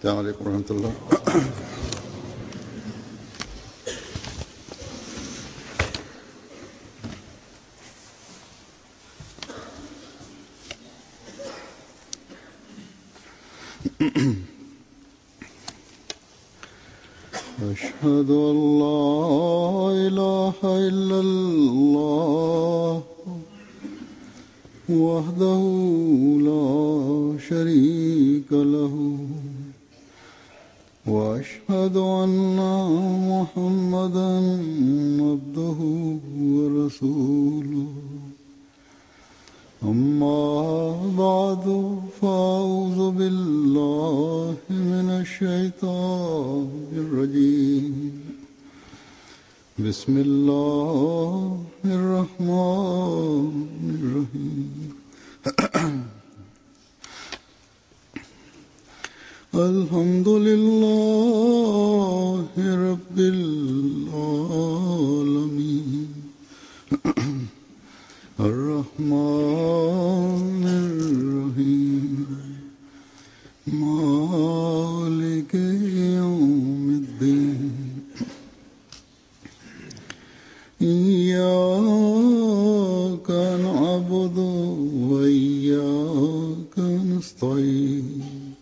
السلام عليكم ورحمة الله أشهد أن لا إله إلا الله وحده لا شريك له وأشهد أن محمدا عبده ورسوله أما بعد فأعوذ بالله من الشيطان الرجيم بسم الله الرحمن الرحيم الحمد لله رب العالمين الرحمن الرحيم مالك يوم الدين إياك نعبد وإياك نستعين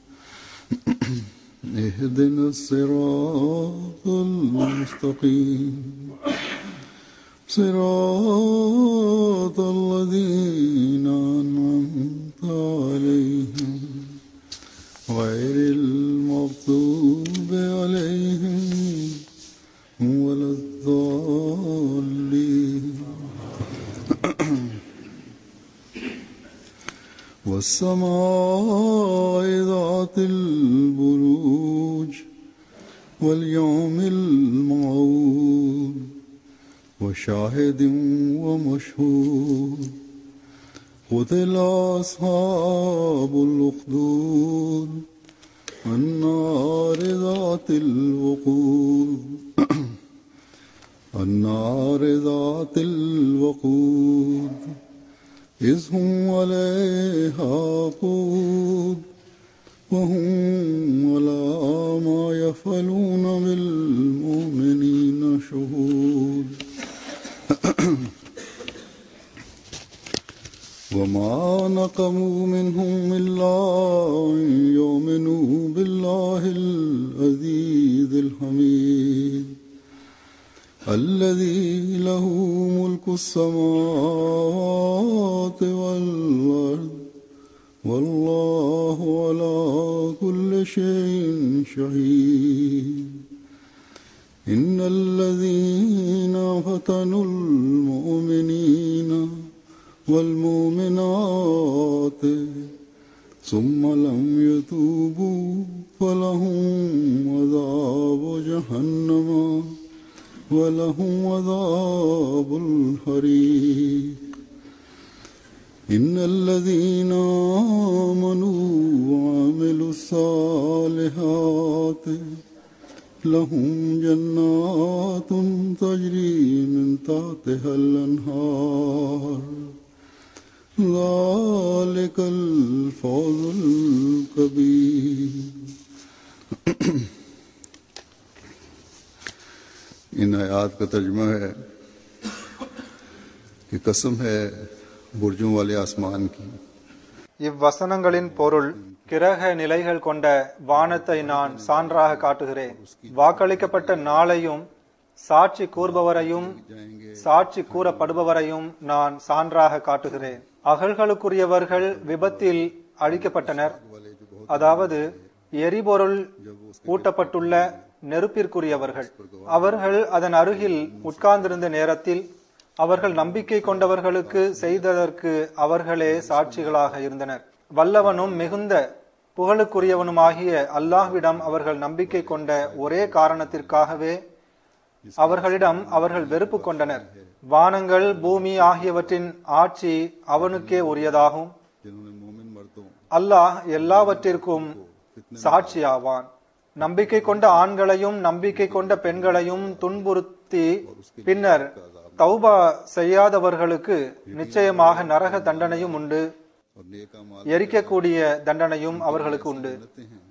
اهدنا الصراط المستقيم صراط الذين أنعمت عليهم غير المغضوب عليهم ولا الضالين والسماء ذات البروج واليوم الموعود وشاهد ومشهود قتل أصحاب الأخدود النار ذات الوقود النار ذات الوقود إذ هم عليها قود وهم على ما يفعلون بالمؤمنين شهود وما نقموا منهم إلا أن يؤمنوا بالله العزيز الحميد الذي له ملك السماوات والأرض والله على كل شيء شهيد إن الذين فتنوا المؤمنين والمؤمنات ثم لم يتوبوا فلهم عذاب جهنم ولهم عذاب الحريق إن الذين آمنوا وعملوا الصالحات لهم جنات تجري من تحتها الأنهار ذلك الفوز الكبير इन आयात का तर्जमा है कि कसम है बुर्जों वाले आसमान की இவ்வசனங்களின் பொருள் கிரக நிலைகள் கொண்ட வானத்தை நான் சான்றாக காட்டுகிறேன் வாக்களிக்கப்பட்ட நாளையும் சாட்சி கூறுபவரையும் சாட்சி கூறப்படுபவரையும் நான் சான்றாக காட்டுகிறேன் அகல்களுக்குரியவர்கள் விபத்தில் அழிக்கப்பட்டனர் அதாவது எரிபொருள் ஊட்டப்பட்டுள்ள நெருப்பிற்குரியவர்கள் அவர்கள் அதன் அருகில் உட்கார்ந்திருந்த நேரத்தில் அவர்கள் நம்பிக்கை கொண்டவர்களுக்கு செய்ததற்கு அவர்களே சாட்சிகளாக இருந்தனர் வல்லவனும் மிகுந்த புகழுக்குரியவனுமாகிய அல்லாஹ்விடம் அவர்கள் நம்பிக்கை கொண்ட ஒரே காரணத்திற்காகவே அவர்களிடம் அவர்கள் வெறுப்பு கொண்டனர் வானங்கள் பூமி ஆகியவற்றின் ஆட்சி அவனுக்கே உரியதாகும் जिन्होंने मोमिन मर्दों அல்லாஹ் எல்லாவற்றிற்கும் சாட்சியாவான் நம்பிக்கை கொண்ட ஆண்களையும் நம்பிக்கை கொண்ட பெண்களையும் துன்புறுத்தி பின்னர் தௌபா செய்யாதவர்களுக்கு நிச்சயமாக நரக தண்டனையும் உண்டு और नेक अमाल எரிக்கக்கூடிய தண்டனையும் அவர்களுக்கு உண்டு करते हैं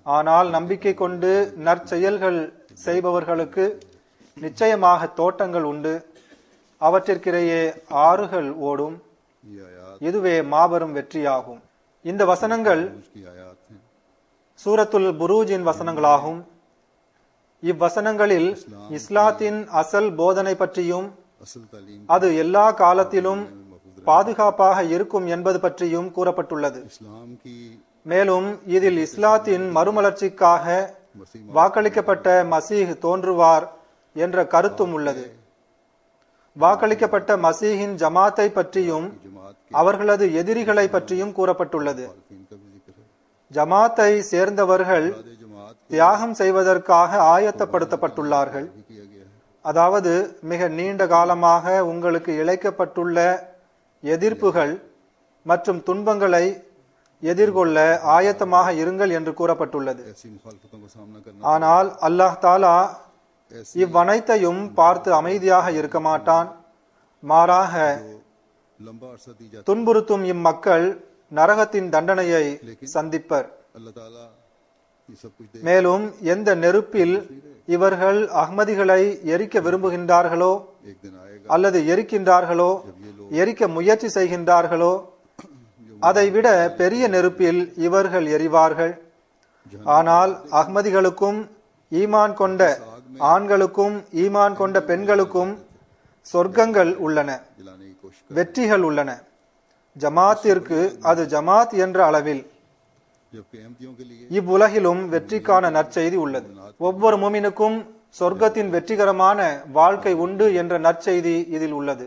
ஆனால் நம்பிக்கை கொண்டு நற்செயல்கள் செய்பவர்களுக்கு நிச்சயமாக தோட்டங்கள் உண்டு அவற்றிற்கிடையே ஆறுகள் ஓடும் ये आयात இதுவே மாபெரும் வெற்றியாகும் இந்த வசனங்கள் उसकी आयात हैं சூரத்துல் புரூஜின் வசனங்களாகும் இவ்வசனங்களில் இஸ்லாத்தின் அசல் போதனை பற்றியும் असल तालीम அது எல்லா காலத்திலும் பாதுகாப்பாக இருக்கும் என்பது பற்றியும் கூறப்பட்டுள்ளது इस्लाम की மேலும் இதில் இஸ்லாத்தின் மறுமலர்ச்சிக்காக मसीह வாக்களிக்கப்பட்ட மசீஹ் தோன்றுவார் என்ற கருத்தும் உள்ளது வாக்களிக்கப்பட்ட மசீஹின் ஜமாத்தை பற்றியும் जमात அவர்களது எதிரிகளை பற்றியும் கூறப்பட்டுள்ளது के इनका भी जिक्र है ஜமாத்தை சேர்ந்தவர்கள் आदे जमात தியாகம் செய்வதற்காக ஆயத்தப்படுத்தப்பட்டுள்ளார்கள் भी किया गया है அதாவது மிக நீண்ட காலமாக உங்களுக்கு இழைக்கப்பட்டுள்ள எதிர்ப்புகள் மற்றும் துன்பங்களை எதிர்கொள்ள ஆயத்தமாக இருங்கள் என்று கூறப்பட்டுள்ளது ऐसी मुखालफतों का सामना करना ஆனால் அல்லாஹ் தாலா ऐसी இவ்வனைத்தையும் பார்த்து அமைதியாக இருக்க மாட்டான் மாறாக जो लंबा अरसा दी जाती துன்புறுத்தும் இம்மக்கள் நரகத்தின் தண்டனையை சந்திப்பர் अल्लाह ताला ये सब कुछ दे மேலும் எந்த நெருப்பில் இவர்கள் அஹ்மதிகளை எரிக்க விரும்புகின்றார்களோ एक दिन आएगा அல்லது எரிக்கின்றார்களோ எரிக்க முயற்சி செய்கின்றார்களோ அதைவிட பெரிய நெருப்பில் இவர்கள் எரிவார்கள் ஆனால் அஹ்மதிகளுக்கும் ஈமான் கொண்ட ஆண்களுக்கும் ஈமான் கொண்ட பெண்களுக்கும் சொர்க்கங்கள் உள்ளன दिलाने की कोशिश வெற்றிகள் உள்ளன ஜமாத்திற்கு அது ஜமாத் என்ற அளவில் कर जबकि अहमदियों के लिए இவ்வுலகிலும் வெற்றிக்கான நற்செய்தி உள்ளது ஒவ்வொரு முமினுக்கும் சொர்க்கத்தின் வெற்றிகரமான வாழ்க்கை உண்டு என்ற நற்செய்தி இதில் உள்ளது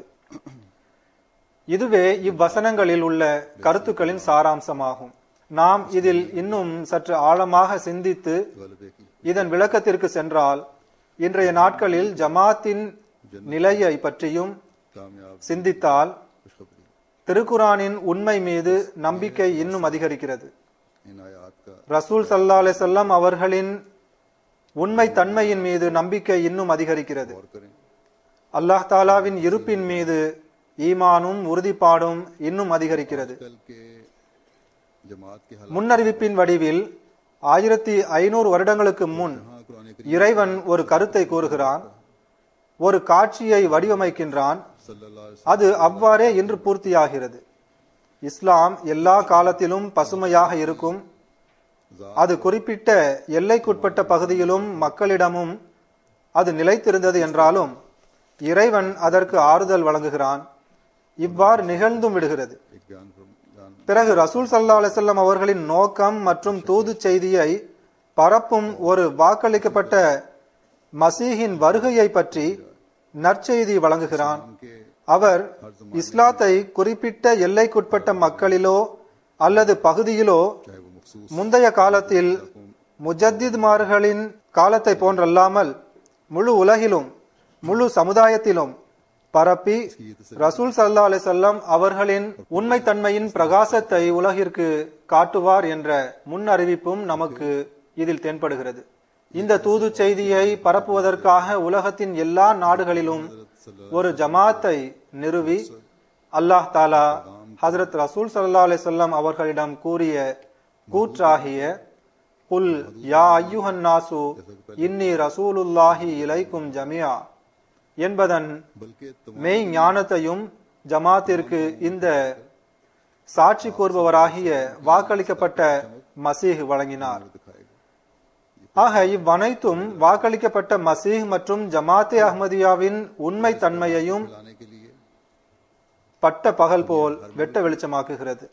இதுவே இவ்வசனங்களில் உள்ள கருத்துக்களின் சாராம்சமாகும் நாம் இதில் இன்னும் சற்று ஆழமாக சிந்தித்து गलबे की இதன் விளக்கத்திற்கு சென்றால் இன்றைய நாட்களில் ஜமாத்தின் நிலையை பற்றியும் कामयाब சிந்தித்தால் खुशखबरी திருக்குரானின் உண்மை மீது நம்பிக்கை இன்னும் அதிகரிக்கிறது इन आयात का ரசூல் சல்லா அலிசல்லாம் அவர்களின் உண்மை தன்மையின் மீது நம்பிக்கை இன்னும் அதிகரிக்கிறது गौर करें அல்லாஹ் தாலாவின் இருப்பின் மீது ஈமானும் உறுதிப்பாடும் இன்னும் அதிகரிக்கிறது कल के जमात के हालात முன்னறிவிப்பின் வடிவில் ஆயிரத்தி ஐநூறு வருடங்களுக்கு முன் हाँ कुरान करीम இறைவன் ஒரு கருத்தை கூறுகிறான் ஒரு காட்சியை வடிவமைக்கின்றான் सल्लल्लाहु अलैहि அது அவ்வாறே இன்று பூர்த்தியாகிறது இஸ்லாம் எல்லா காலத்திலும் பசுமையாக இருக்கும் அது குறிப்பிட்ட எல்லைக்குட்பட்ட பகுதியிலும் மக்களிடமும் அது நிலைத்திருந்தது என்றாலும் இறைவன் அதற்கு ஆறுதல் வழங்குகிறான் இவ்வாறு நிகழ்ந்தும் விடுகிறது वसल्लम एक बयान फरम- बयान பிறகு ரசூல் சல்லா அலிசல்லாம் அவர்களின் நோக்கம் மற்றும் தூது செய்தியை பரப்பும் ஒரு வாக்களிக்கப்பட்ட மசீஹின் வருகையை பற்றி நற்செய்தி வழங்குகிறான் के அவர் இஸ்லாத்தை குறிப்பிட்ட எல்லைக்குட்பட்ட மக்களிலோ அல்லது பகுதியிலோ चाहे वो मखसूस முந்தைய காலத்தில் முஜத்தித்மார்களின் காலத்தை போன்றல்லாமல் முழு உலகிலும் முழு சமுதாயத்திலும் பரப்பி ரசூல் சல்லா அலிசல்லாம் அவர்களின் உண்மைத்தன்மையின் பிரகாசத்தை உலகிற்கு காட்டுவார் என்ற முன் அறிவிப்பும் நமக்கு இதில் தென்படுகிறது இந்த தூது செய்தியை பரப்புவதற்காக உலகத்தின் எல்லா நாடுகளிலும் ஒரு ஜமாத்தை நிறுவி அல்லாஹ் தாலா ஹசரத் ரசூல் சல்லா அலிசல்லாம் அவர்களிடம் கூறிய கூற்றாகிய குல் யா ஐயுஹன் நாசு இன்னி ரசூலுல்லாஹி இலைக்கும் ஜமியா என்பதன் बल्कि तुम மெய் ஞானத்தையும் ஜமாத்திற்கு இந்த சாட்சி கூறுபவராகிய வாக்களிக்கப்பட்ட மசீஹ் வழங்கினார் दिखाएगा ஆக இவ்வனைத்தும் வாக்களிக்கப்பட்ட மசீஹ் மற்றும் ஜமாத்தே அஹ்மதியாவின் உண்மை தன்மையையும் लाने के लिए பட்ட பகல் போல் வெட்ட வெளிச்சமாக்குகிறது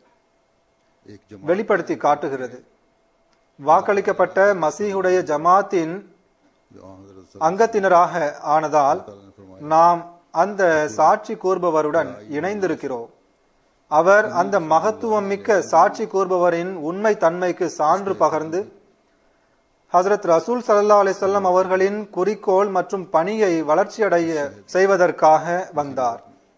एक जमात வெளிப்படுத்தி காட்டுகிறது வாக்களிக்கப்பட்ட மசீஹுடைய ஜமாத்தின் जो हजरत அங்கத்தினராக ஆனதால் ने फरमाया நாம் அந்த சாட்சி கூறுபவருடன் இணைந்திருக்கிறோம் அவர் அந்த மகத்துவம் மிக்க சாட்சி கூறுபவரின் உண்மை தன்மைக்கு சான்று பகர்ந்து ஹசரத் ரசூல் சல்லா அலிசல்லாம் அவர்களின் குறிக்கோள் மற்றும் பணியை வளர்ச்சியடைய செய்வதற்காக வந்தார்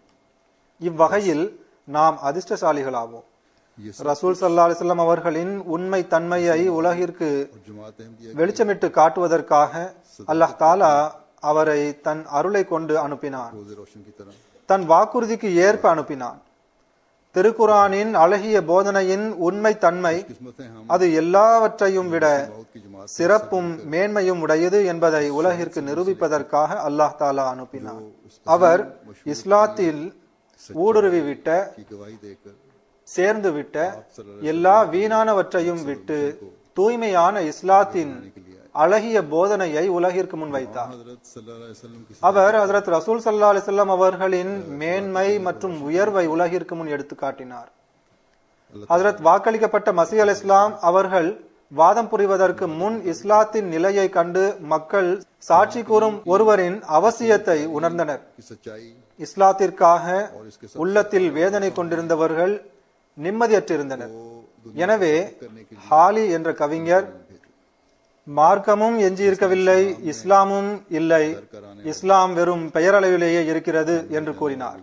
இவ்வகையில் நாம் அதிர்ஷ்டசாலிகளாவோம் ये ரசூல் சல்லா அலிசல்லாம் அவர்களின் உண்மை தன்மையை உலகிற்கு और जमात अहमदिया வெளிச்சமிட்டு காட்டுவதற்காக அல்லாஹ் தாலா அவரை தன் அருளை கொண்டு அனுப்பினான் रोजे रोशन की तरह தன் வாக்குறுதிக்கு ஏற்ப அனுப்பினான் திருக்குரானின் அழகிய போதனையின் உண்மை தன்மை किस्मतें हम அது எல்லாவற்றையும் விட बहुत की जमात சிறப்பும் மேன்மையும் உடையது என்பதை உலகிற்கு நிரூபிப்பதற்காக அல்லாஹ் தாலா அனுப்பினார் அவர் இஸ்லாத்தில் ஊடுருவி விட்ட की गवाही देकर சேர்ந்து விட்ட எல்லா வீணானவற்றையும் விட்டு தூய்மையான இஸ்லாத்தின் அழகிய போதனையை உலகிற்கு முன்வைத்தார் हजरत सल्लल्लाहु अलैहि वसल्लम की அவர் ஹசரத் ரசூல் சல்லா அலிசல்லாம் அவர்களின் மேன்மை மற்றும் உயர்வை உலகிற்கு முன் எடுத்து காட்டினார் ஹசரத் வாக்களிக்கப்பட்ட மசி அல் இஸ்லாம் அவர்கள் வாதம் புரிவதற்கு முன் இஸ்லாத்தின் நிலையை கண்டு மக்கள் சாட்சி கூறும் ஒருவரின் அவசியத்தை உணர்ந்தனர் की सच्चाई இஸ்லாத்திற்காக உள்ளத்தில் வேதனை கொண்டிருந்தவர்கள் நிம்மதியற்றிருந்தனர் எனவே ஹாலி என்ற கவிஞர் மார்க்கமும் எஞ்சியிருக்கவில்லை இஸ்லாமும் இல்லை இஸ்லாம் வெறும் பெயரளவிலேயே இருக்கிறது என்று கூறினார்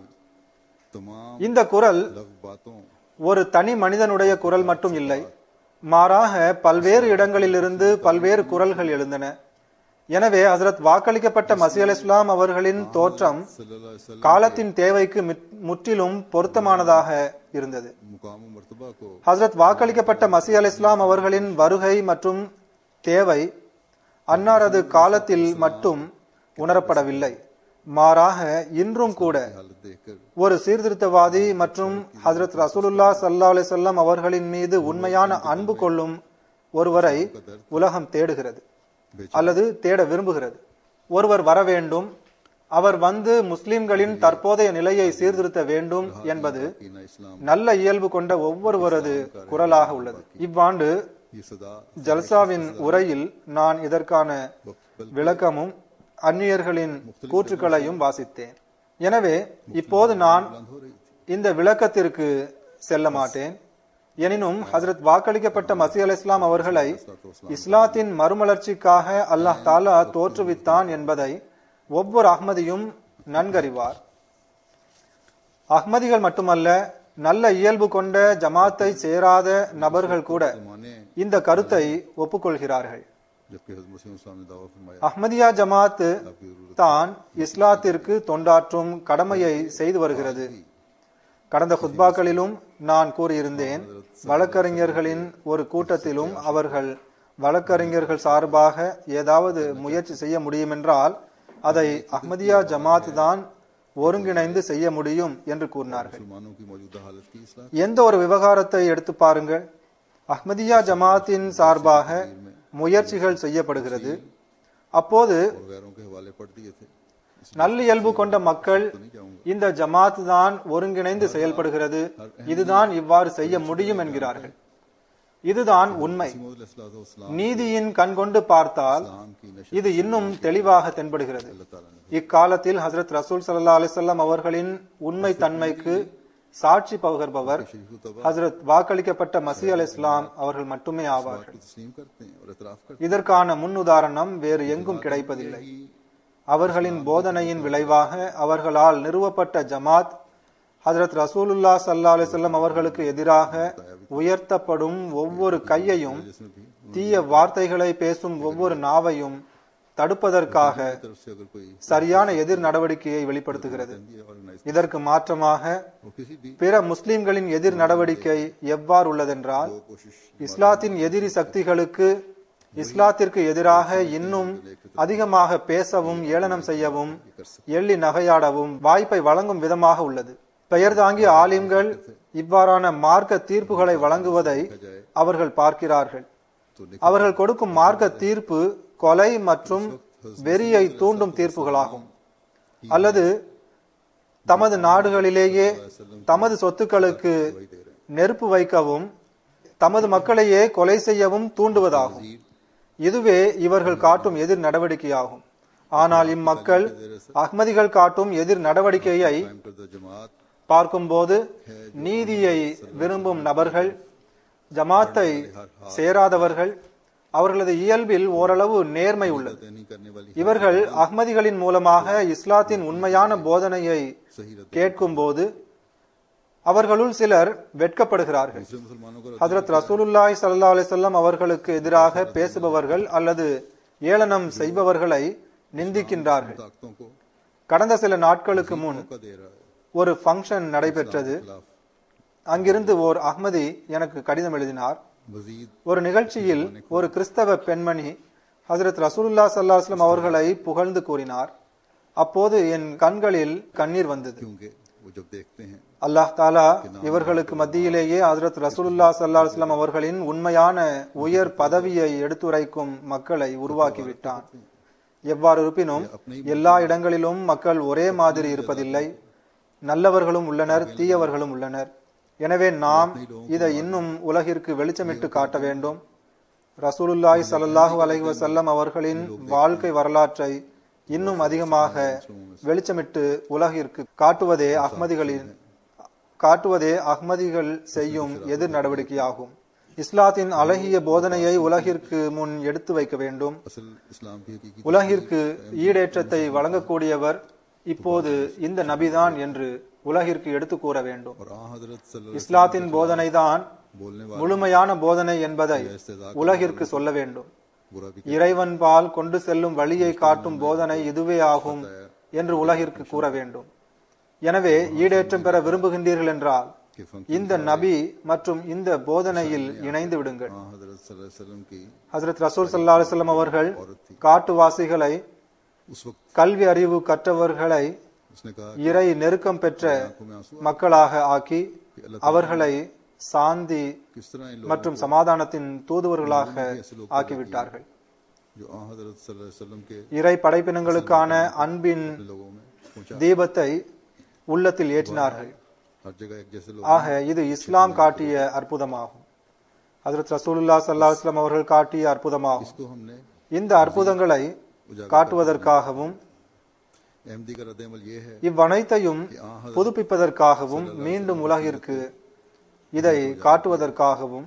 तमाम இந்த குரல் लग बातों ஒரு தனி மனிதனுடைய குரல் மட்டும் இல்லை மாறாக பல்வேறு இடங்களிலிருந்து பல்வேறு குரல்கள் எழுந்தன எனவே ஹசரத் வாக்களிக்கப்பட்ட மசி அல் இஸ்லாம் அவர்களின் தோற்றம் सल्लल्लाहु अलैहि वसल्लम காலத்தின் தேவைக்கு மித்- முற்றிலும் பொருத்தமானதாக இருந்தது मुकाम व मर्तबा को ஹசரத் வாக்களிக்கப்பட்ட மசி அல் இஸ்லாம் அவர்களின் வருகை மற்றும் தேவை அன்னாரது காலத்தில் மட்டும் உணரப்படவில்லை மாறாக இன்றும் கூட हालत देखकर ஒரு சீர்திருத்தவாதி மற்றும் ஹசரத் ரசூலுல்லா சல்லா அலிசல்லாம் அவர்களின் மீது உண்மையான அன்பு கொள்ளும் ஒருவரை உலகம் தேடுகிறது அல்லது தேட விரும்புகிறது ஒருவர் வர வேண்டும் அவர் வந்து முஸ்லிம்களின் தற்போதைய நிலையை சீர்திருத்த வேண்டும் என்பது कीना इस्लाम நல்ல இயல்பு கொண்ட ஒவ்வொருவரது குரலாக உள்ளது இவ்வாண்டு ये सदा ஜல்சாவின் உரையில் நான் இதற்கான விளக்கமும் அந்நியர்களின் கூற்றுக்களையும் வாசித்தேன் எனவே இப்போது நான் बुलंद हो रही थी இந்த விளக்கத்திற்கு செல்ல மாட்டேன் எனினும் ஹசரத் வாக்களிக்கப்பட்ட மசி அல் இஸ்லாம் அவர்களை இஸ்லாத்தின் மறுமலர்ச்சிக்காக அல்லாஹ் தாலா தோற்றுவித்தான் என்பதை ஒவ்வொரு அஹ்மதியும் நன்கறிவார் அஹ்மதிகள் மட்டுமல்ல நல்ல இயல்பு கொண்ட ஜமாத்தை சேராத நபர்கள் கூட माने இந்த கருத்தை ஒப்புக்கொள்கிறார்கள் जबकि हजरत मुस्लिम इस्लाम ने दावा फरमाया அஹ்மதியா ஜமாத் आपकी जरूरत தான் இஸ்லாத்திற்கு தொண்டாற்றும் கடமையை செய்து வருகிறது கடந்த குத்பாக்களிலும் நான் கூறியிருந்தேன் வழக்கறிஞர்களின் ஒரு கூட்டத்திலும் அவர்கள் வழக்கறிஞர்கள் சார்பாக ஏதாவது முயற்சி செய்ய முடியுமென்றால் அதை அஹ்மதியா ஜமாத் தான் ஒருங்கிணைந்து செய்ய முடியும் என்று கூறினார்கள் मुसलमानों की मौजूदा हालत की इसलाह எந்த ஒரு விவகாரத்தை எடுத்து பாருங்கள் அஹ்மதியா ஜமாத்தின் சார்பாக முயற்சிகள் செய்யப்படுகிறது அப்போது और गैरों के हवाले पढ़ दिए थे इसलिए நல்லியல்பு கொண்ட மக்கள் नहीं जाऊंगा இந்த ஜமாத் தான் ஒருங்கிணைந்து செயல்படுகிறது இதுதான் இவ்வாறு செய்ய முடியும் என்கிறார்கள் இதுதான் உண்மை इस्लाम நீதியின் கண்கொண்டு பார்த்தால் की नशर இது இன்னும் தெளிவாக தென்படுகிறது अल्लाह ताला ने இக்காலத்தில் ஹசரத் ரசூல் சல்லா அலிசல்லாம் அவர்களின் உண்மை தன்மைக்கு சாட்சி பகர்பவர் शरीफ तबा ஹசரத் வாக்களிக்கப்பட்ட மசி அல் இஸ்லாம் அவர்கள் மட்டுமே ஆவார்கள் को तस्लीम करते हैं और एतराफ करते இதற்கான முன் உதாரணம் வேறு எங்கும் கிடைப்பதில்லை அவர்களின் போதனையின் விளைவாக அவர்களால் நிறுவப்பட்ட ஜமாத் ஹஜரத் ரசூலுல்லா சல்லா அலிசல்லம் அவர்களுக்கு எதிராக உயர்த்தப்படும் ஒவ்வொரு கையையும் हैं जिसमें भी தீய வார்த்தைகளை பேசும் ஒவ்வொரு நாவையும் தடுப்பதற்காக तरफ से अगर कोई சரியான எதிர் நடவடிக்கையை வெளிப்படுத்துகிறது ऑर्गेनाइज இதற்கு மாற்றமாக वो किसी भी பிற முஸ்லிம்களின் எதிர் நடவடிக்கை எவ்வாறு உள்ளதென்றால் कोशिश இஸ்லாத்தின் எதிரி சக்திகளுக்கு இஸ்லாத்திற்கு எதிராக இன்னும் அதிகமாக பேசவும் ஏளனம் செய்யவும் எள்ளி நகையாடவும் வாய்ப்பை வழங்கும் விதமாக உள்ளது பெயர் தாங்கிய ஆலிம்கள் இவ்வாறான மார்க்க தீர்ப்புகளை வழங்குவதை அவர்கள் பார்க்கிறார்கள் तो அவர்கள் கொடுக்கும் மார்க்க தீர்ப்பு கொலை மற்றும் வெறியை தூண்டும் தீர்ப்புகளாகும் அல்லது தமது நாடுகளிலேயே தமது சொத்துக்களுக்கு நெருப்பு வைக்கவும் தமது மக்களையே கொலை செய்யவும் தூண்டுவதாகும் இதுவே இவர்கள் காட்டும் எதிர் நடவடிக்கையாகும் ஆனால் இம்மக்கள் அஹ்மதிகள் காட்டும் எதிர் நடவடிக்கையை कायम करदा जमात பார்க்கும்போது நீதியை விரும்பும் நபர்கள் ஜமாத்தை சேராதவர்கள் அவர்களது இயல்பில் ஓரளவு நேர்மை உள்ளது नहीं करने वाली இவர்கள் அஹ்மதிகளின் மூலமாக இஸ்லாத்தின் உண்மையான போதனையை सही रद्द கேட்கும்போது அவர்களுள் சிலர் வெட்கப்படுகிறார்கள் दूसरे मुसलमानों को ஹஜரத் ரசூலுல்லாஹி ஸல்லல்லாஹு அலைஹி வஸல்லம் அவர்களுக்கு எதிராக பேசுபவர்கள் அல்லது ஏளனம் செய்பவர்களை நிந்திக்கின்றார்கள் ताकतों को கடந்த சில நாட்களுக்கு முன் मौका दे रहा है ஒரு ஃபங்க்ஷன் நடைபெற்றது खिलाफ அங்கிருந்து ஓர் அஹ்மதி எனக்கு கடிதம் எழுதினார் मजीद ஒரு நிகழ்ச்சியில் ஒரு கிறிஸ்தவ பெண்மணி ஹசரத் ரசூலுல்லா சல்லாஹ்லம் அவர்களை புகழ்ந்து கூறினார் அப்போது என் கண்களில் கண்ணீர் வந்தது क्योंकि वो जब देखते हैं அல்லாஹ் தாலா இவர்களுக்கு மத்தியிலேயே ஹசரத் ரசூலுல்லா சல்லாஹ்லம் அவர்களின் உண்மையான உயர் பதவியை எடுத்துரைக்கும் மக்களை உருவாக்கி விட்டான் எவ்வாறு இருப்பினும் எல்லா இடங்களிலும் மக்கள் ஒரே மாதிரி இருப்பதில்லை நல்லவர்களும் உள்ளனர் தீயவர்களும் உள்ளனர் எனவே நாம் இதை இன்னும் உலகிற்கு வெளிச்சமிட்டு காட்ட வேண்டும் ரசூலுல்லாஹி ஸல்லல்லாஹு அலைஹி வஸல்லம் அவர்களின் வாழ்க்கை வரலாற்றை இன்னும் அதிகமாக வெளிச்சமிட்டு உலகிற்கு காட்டுவதே அஹ்மதிகளின் காட்டுவதே அஹ்மதிகள் செய்யும் எதிர் நடவடிக்கையாகும் இஸ்லாத்தின் அழகிய போதனையை உலகிற்கு முன் எடுத்து வைக்க வேண்டும் असल इस्लाम की हकीकी உலகிற்கு ஈடேற்றத்தை வழங்கக்கூடியவர் இப்போது இந்த நபிதான் என்று உலகிற்கு எடுத்து கூற வேண்டும் और आ हजरत सल्लल्लाहु இஸ்லாத்தின் போதனைதான் बोलने वाले முழுமையான போதனை என்பதை உலகிற்கு சொல்ல வேண்டும் बुरा भी இறைவன் பால் கொண்டு செல்லும் வழியை காட்டும் போதனை இதுவே ஆகும் என்று உலகிற்கு கூற வேண்டும் எனவே ஈடேற்றம் பெற விரும்புகின்றீர்கள் என்றால் कि फंक இந்த நபி மற்றும் இந்த போதனையில் இணைந்து விடுங்கள் आ हजरत सल्लल्लाहु अलैहि वसल्लम की ஹசரத் ரசூல் சல்லா அலுவலம் அவர்கள் காட்டுவாசிகளை उस वक्त கல்வி அறிவு கற்றவர்களை उसने कहा இறை நெருக்கம் பெற்ற आंखों में आंसू மக்களாக ஆக்கி அவர்களை சாந்தி किस तरह इन लोगों மற்றும் சமாதானத்தின் தூதுவர்களாக ஆக்கிவிட்டார்கள் जो आ हजरत सल्लल्लाहु अलैहि वसल्लम के இறை படைப்பினங்களுக்கான அன்பின் लोगों में पहुंचा தீபத்தை உள்ளத்தில் ஏற்றினார்கள் हर जगह एक जैसे लोग ஆக இது இஸ்லாம் காட்டிய அற்புதமாகும் ஹஜரத் ரசூலுல்லா ஸல்லல்லாஹு அலைஹி வஸல்லம் அவர்கள் காட்டிய அற்புதமாகும் इसको हमने இந்த அற்புதங்களை காட்டுவதற்காகவும் अहमदी का रद्द अमल ये है இவ்வனைத்தையும் புதுப்பிப்பதற்காகவும் மீண்டும் உலகிற்கு இதை காட்டுவதற்காகவும்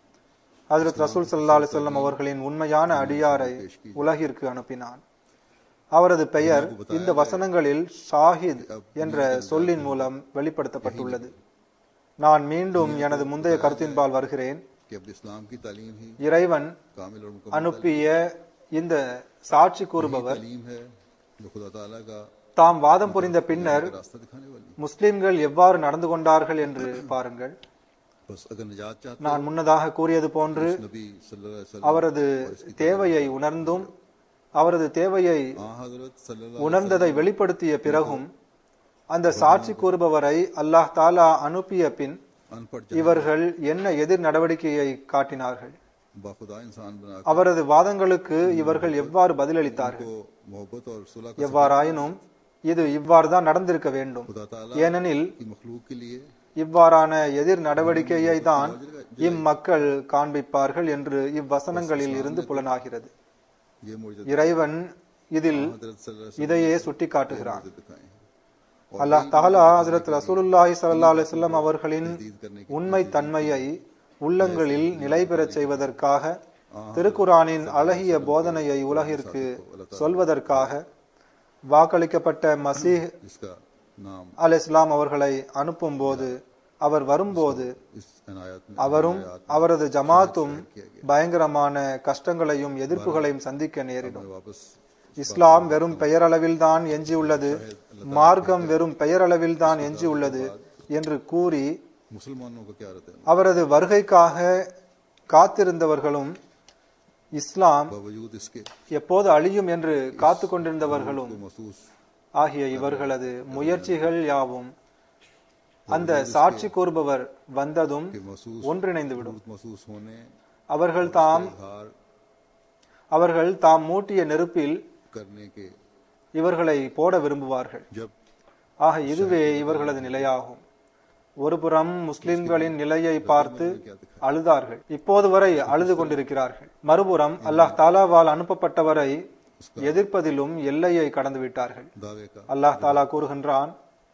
ஹஜரத் ரசூல் ஸல்லல்லாஹு அலைஹி வஸல்லம் அவர்களின் உண்மையான அடியாரை உலகிற்கு அனுப்பினான் அவரது பெயர் இந்த வசனங்களில் ஷாஹித் என்ற சொல்லின் மூலம் வெளிப்படுத்தப்பட்டுள்ளது நான் மீண்டும் எனது முந்தைய கருத்தின்பால் வருகிறேன் कि अब इस्लाम की तालीम ही இறைவன் कामिल और मुकम्मल அனுப்பிய இந்த சாட்சி கூறுபவர் तालीम है जो खुदा ताला का தாம் வாதம் புரிந்த பின்னர் रास्ता दिखाने वाली முஸ்லிம்கள் எவ்வாறு நடந்து கொண்டார்கள் என்று பாருங்கள் बस अगर निजात चाहते நான் முன்னதாக கூறியது போன்று नबी सल्लल्लाहु अलैहि वसल्लम அவரது தேவையை உணர்ந்தும் அவரது தேவையை आ हजरत सल्लल्लाहु உணர்ந்ததை வெளிப்படுத்திய பிறகும் அந்த சாட்சி கூறுபவரை அல்லாஹ் தாலா அனுப்பிய பின் अनपढ़ இவர்கள் என்ன எதிர் நடவடிக்கையை காட்டினார்கள் बाखुदा इंसान बना அவரது வாதங்களுக்கு இவர்கள் எவ்வாறு பதிலளித்தார்கள் को मोहब्बत और सुलह का எவ்வாறாயினும் இது இவ்வாறு தான் நடந்திருக்க வேண்டும் खुदा ताला ஏனெனில் की मखलूक के लिए இவ்வாறான எதிர் நடவடிக்கையை தான் இம்மக்கள் காண்பிப்பார்கள் என்று இவ்வசனங்களில் இருந்து புலனாகிறது ये मुझे இறைவன் இதில் हजरत सल्लल्लाहु இதையே சுட்டி காட்டுகிறான் अलैहि वसल्लम दिखाए हैं அல்லாஹ் தஆலா ஹஜரத் ரசூலுல்லாஹி ஸல்லல்லாஹு அலைஹி வஸல்லம் அவர்களின் तस्दीद करने உண்மை தன்மையை உள்ளங்களில் நிலை பெறச் செய்வதற்காக திருக்குரானின் அழகிய போதனையை உலகிற்கு சொல்வதற்காக வாக்களிக்கப்பட்ட மசீஹ் जिसका नाम அல் இஸ்லாம் அவர்களை அனுப்பும் போது அவர் வரும்போது इस अनायत में அவரும் அவரது ஜமாத்தும் பயங்கரமான கஷ்டங்களையும் எதிர்ப்புகளையும் சந்திக்க நேரிடும் वापस இஸ்லாம் வெறும் பெயரளவில் தான் எஞ்சியுள்ளது மார்க்கம் வெறும் பெயரளவில் தான் எஞ்சியுள்ளது என்று கூறி मुसलमानों का क्या रहता है அவரது வருகைக்காக காத்திருந்தவர்களும் இஸ்லாம் बावजूद इसके எப்போது அழியும் என்று காத்து கொண்டிருந்தவர்களும் महसूस ஆகிய இவர்களது முயற்சிகள் யாவும் அந்த சாட்சி கூறுபவர் வந்ததும் के महसूस ஒன்றிணைந்துவிடும் महसूस होने அவர்கள் தாம் हार அவர்கள் தாம் மூட்டிய நெருப்பில் करने के இவர்களை போட விரும்புவார்கள் जब ஆக இதுவே இவர்களது நிலையாகும் ஒருபுறம் முஸ்லிம்களின் நிலையை பார்த்து அழுதார்கள் இப்போது வரை அழுது கொண்டிருக்கிறார்கள் மறுபுறம் அல்லாஹ் தாலாவால் அனுப்பப்பட்டவரை எதிர்ப்பதிலும் எல்லையை கடந்து விட்டார்கள் दावे का அல்லாஹ் தாலா கூறுகின்றான்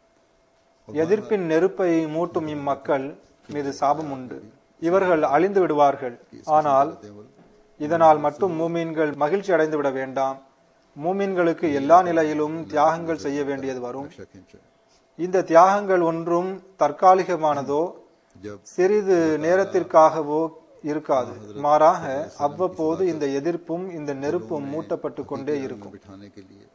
எதிர்ப்பின் நெருப்பை மூட்டும் இம்மக்கள் மீது சாபம் உண்டு இவர்கள் அழிந்து விடுவார்கள் ஆனால் இதனால் மட்டும் மூமீன்கள் மகிழ்ச்சி அடைந்து விட வேண்டாம் மூமீன்களுக்கு எல்லா நிலையிலும் தியாகங்கள் செய்ய வேண்டியது வரும் नक्शा खींचा இந்த தியாகங்கள் ஒன்றும் தற்காலிகமானதோ जब சிறிது நேரத்திற்காகவோ இருக்காது மாறாக அவ்வப்போது இந்த எதிர்ப்பும் இந்த நெருப்பும் மூட்டப்பட்டு கொண்டே இருக்கும் बिठाने के लिए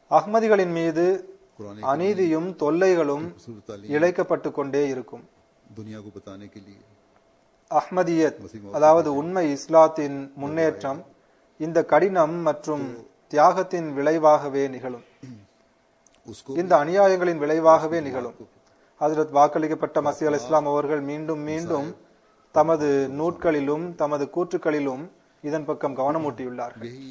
அஹ்மதிகளின் மீது कुरान அநீதியும் தொல்லைகளும் सूरत तालीम இழைக்கப்பட்டு கொண்டே இருக்கும் दुनिया को बताने के लिए அஹ்மதியத் அதாவது உண்மை இஸ்லாத்தின் முன்னேற்றம் இந்த கடினம் மற்றும் தியாகத்தின் விளைவாகவே நிகழும் उसको இந்த அநியாயங்களின் விளைவாகவே நிகழும் ஹஜரத் வாக்களிக்கப்பட்ட மசி அல் இஸ்லாம் அவர்கள் மீண்டும் மீண்டும் தமது நூட்களிலும் தமது கூற்றுக்களிலும் இதன் பக்கம் கவனமூட்டியுள்ளார்கள் यही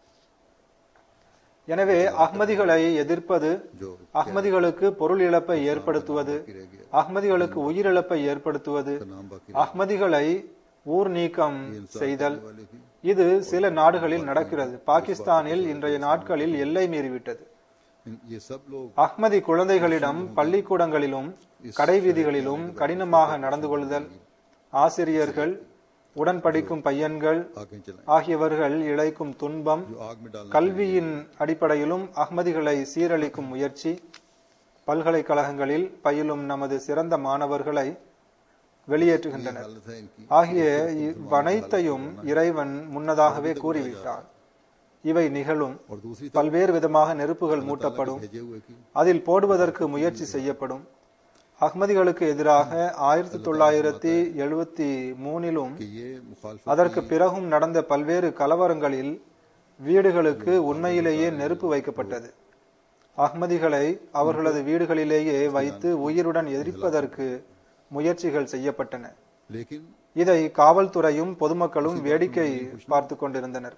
எனவே அஹ்மதிகளை எதிர்ப்பது जो அஹ்மதிகளுக்கு பொருள் இழப்பை ஏற்படுத்துவது बाकी रह गया அஹ்மதிகளுக்கு உயிரிழப்பை ஏற்படுத்துவது का नाम बाकी அஹ்மதிகளை ஊர் நீக்கம் செய்தல் वाले भी இது சில நாடுகளில் நடக்கிறது பாகிஸ்தானில் இன்றைய நாட்களில் எல்லை மீறிவிட்டது इन- ये सब लोग அஹ்மதி குழந்தைகளிடம் பள்ளிக்கூடங்களிலும் கடைவீதிகளிலும் கடினமாக நடந்து கொள்ளுதல் ஆசிரியர்கள் உடன் படிக்கும் பையன்கள் आगे चलाएं ஆகியவர்கள் இழைக்கும் துன்பம் जो आग में डालना கல்வியின் அடிப்படையிலும் அஹ்மதிகளை சீரழிக்கும் முயற்சி பல்கலைக்கழகங்களில் பயிலும் நமது சிறந்த மாணவர்களை வெளியேற்றுகின்றனர் हालत है इनकी ஆகிய இவ்வனைத்தையும் இறைவன் முன்னதாகவே கூறிவிட்டான் இவை நிகழும் और दूसरी பல்வேறு விதமாக நெருப்புகள் மூட்டப்படும் भेजे हुए की அதில் போடுவதற்கு முயற்சி செய்யப்படும் அஹ்மதிகளுக்கு எதிராக ஆயிரத்தி தொள்ளாயிரத்தி எழுபத்தி மூணிலும் कि ये मुखालफत அதற்கு பிறகும் நடந்த பல்வேறு கலவரங்களில் வீடுகளுக்கு உண்மையிலேயே நெருப்பு வைக்கப்பட்டது அஹ்மதிகளை அவர்களது வீடுகளிலேயே வைத்து உயிருடன் எரிப்பதற்கு முயற்சிகள் செய்யப்பட்டன लेकिन இதை காவல்துறையும் பொதுமக்களும் வேடிக்கை பார்த்து கொண்டிருந்தனர்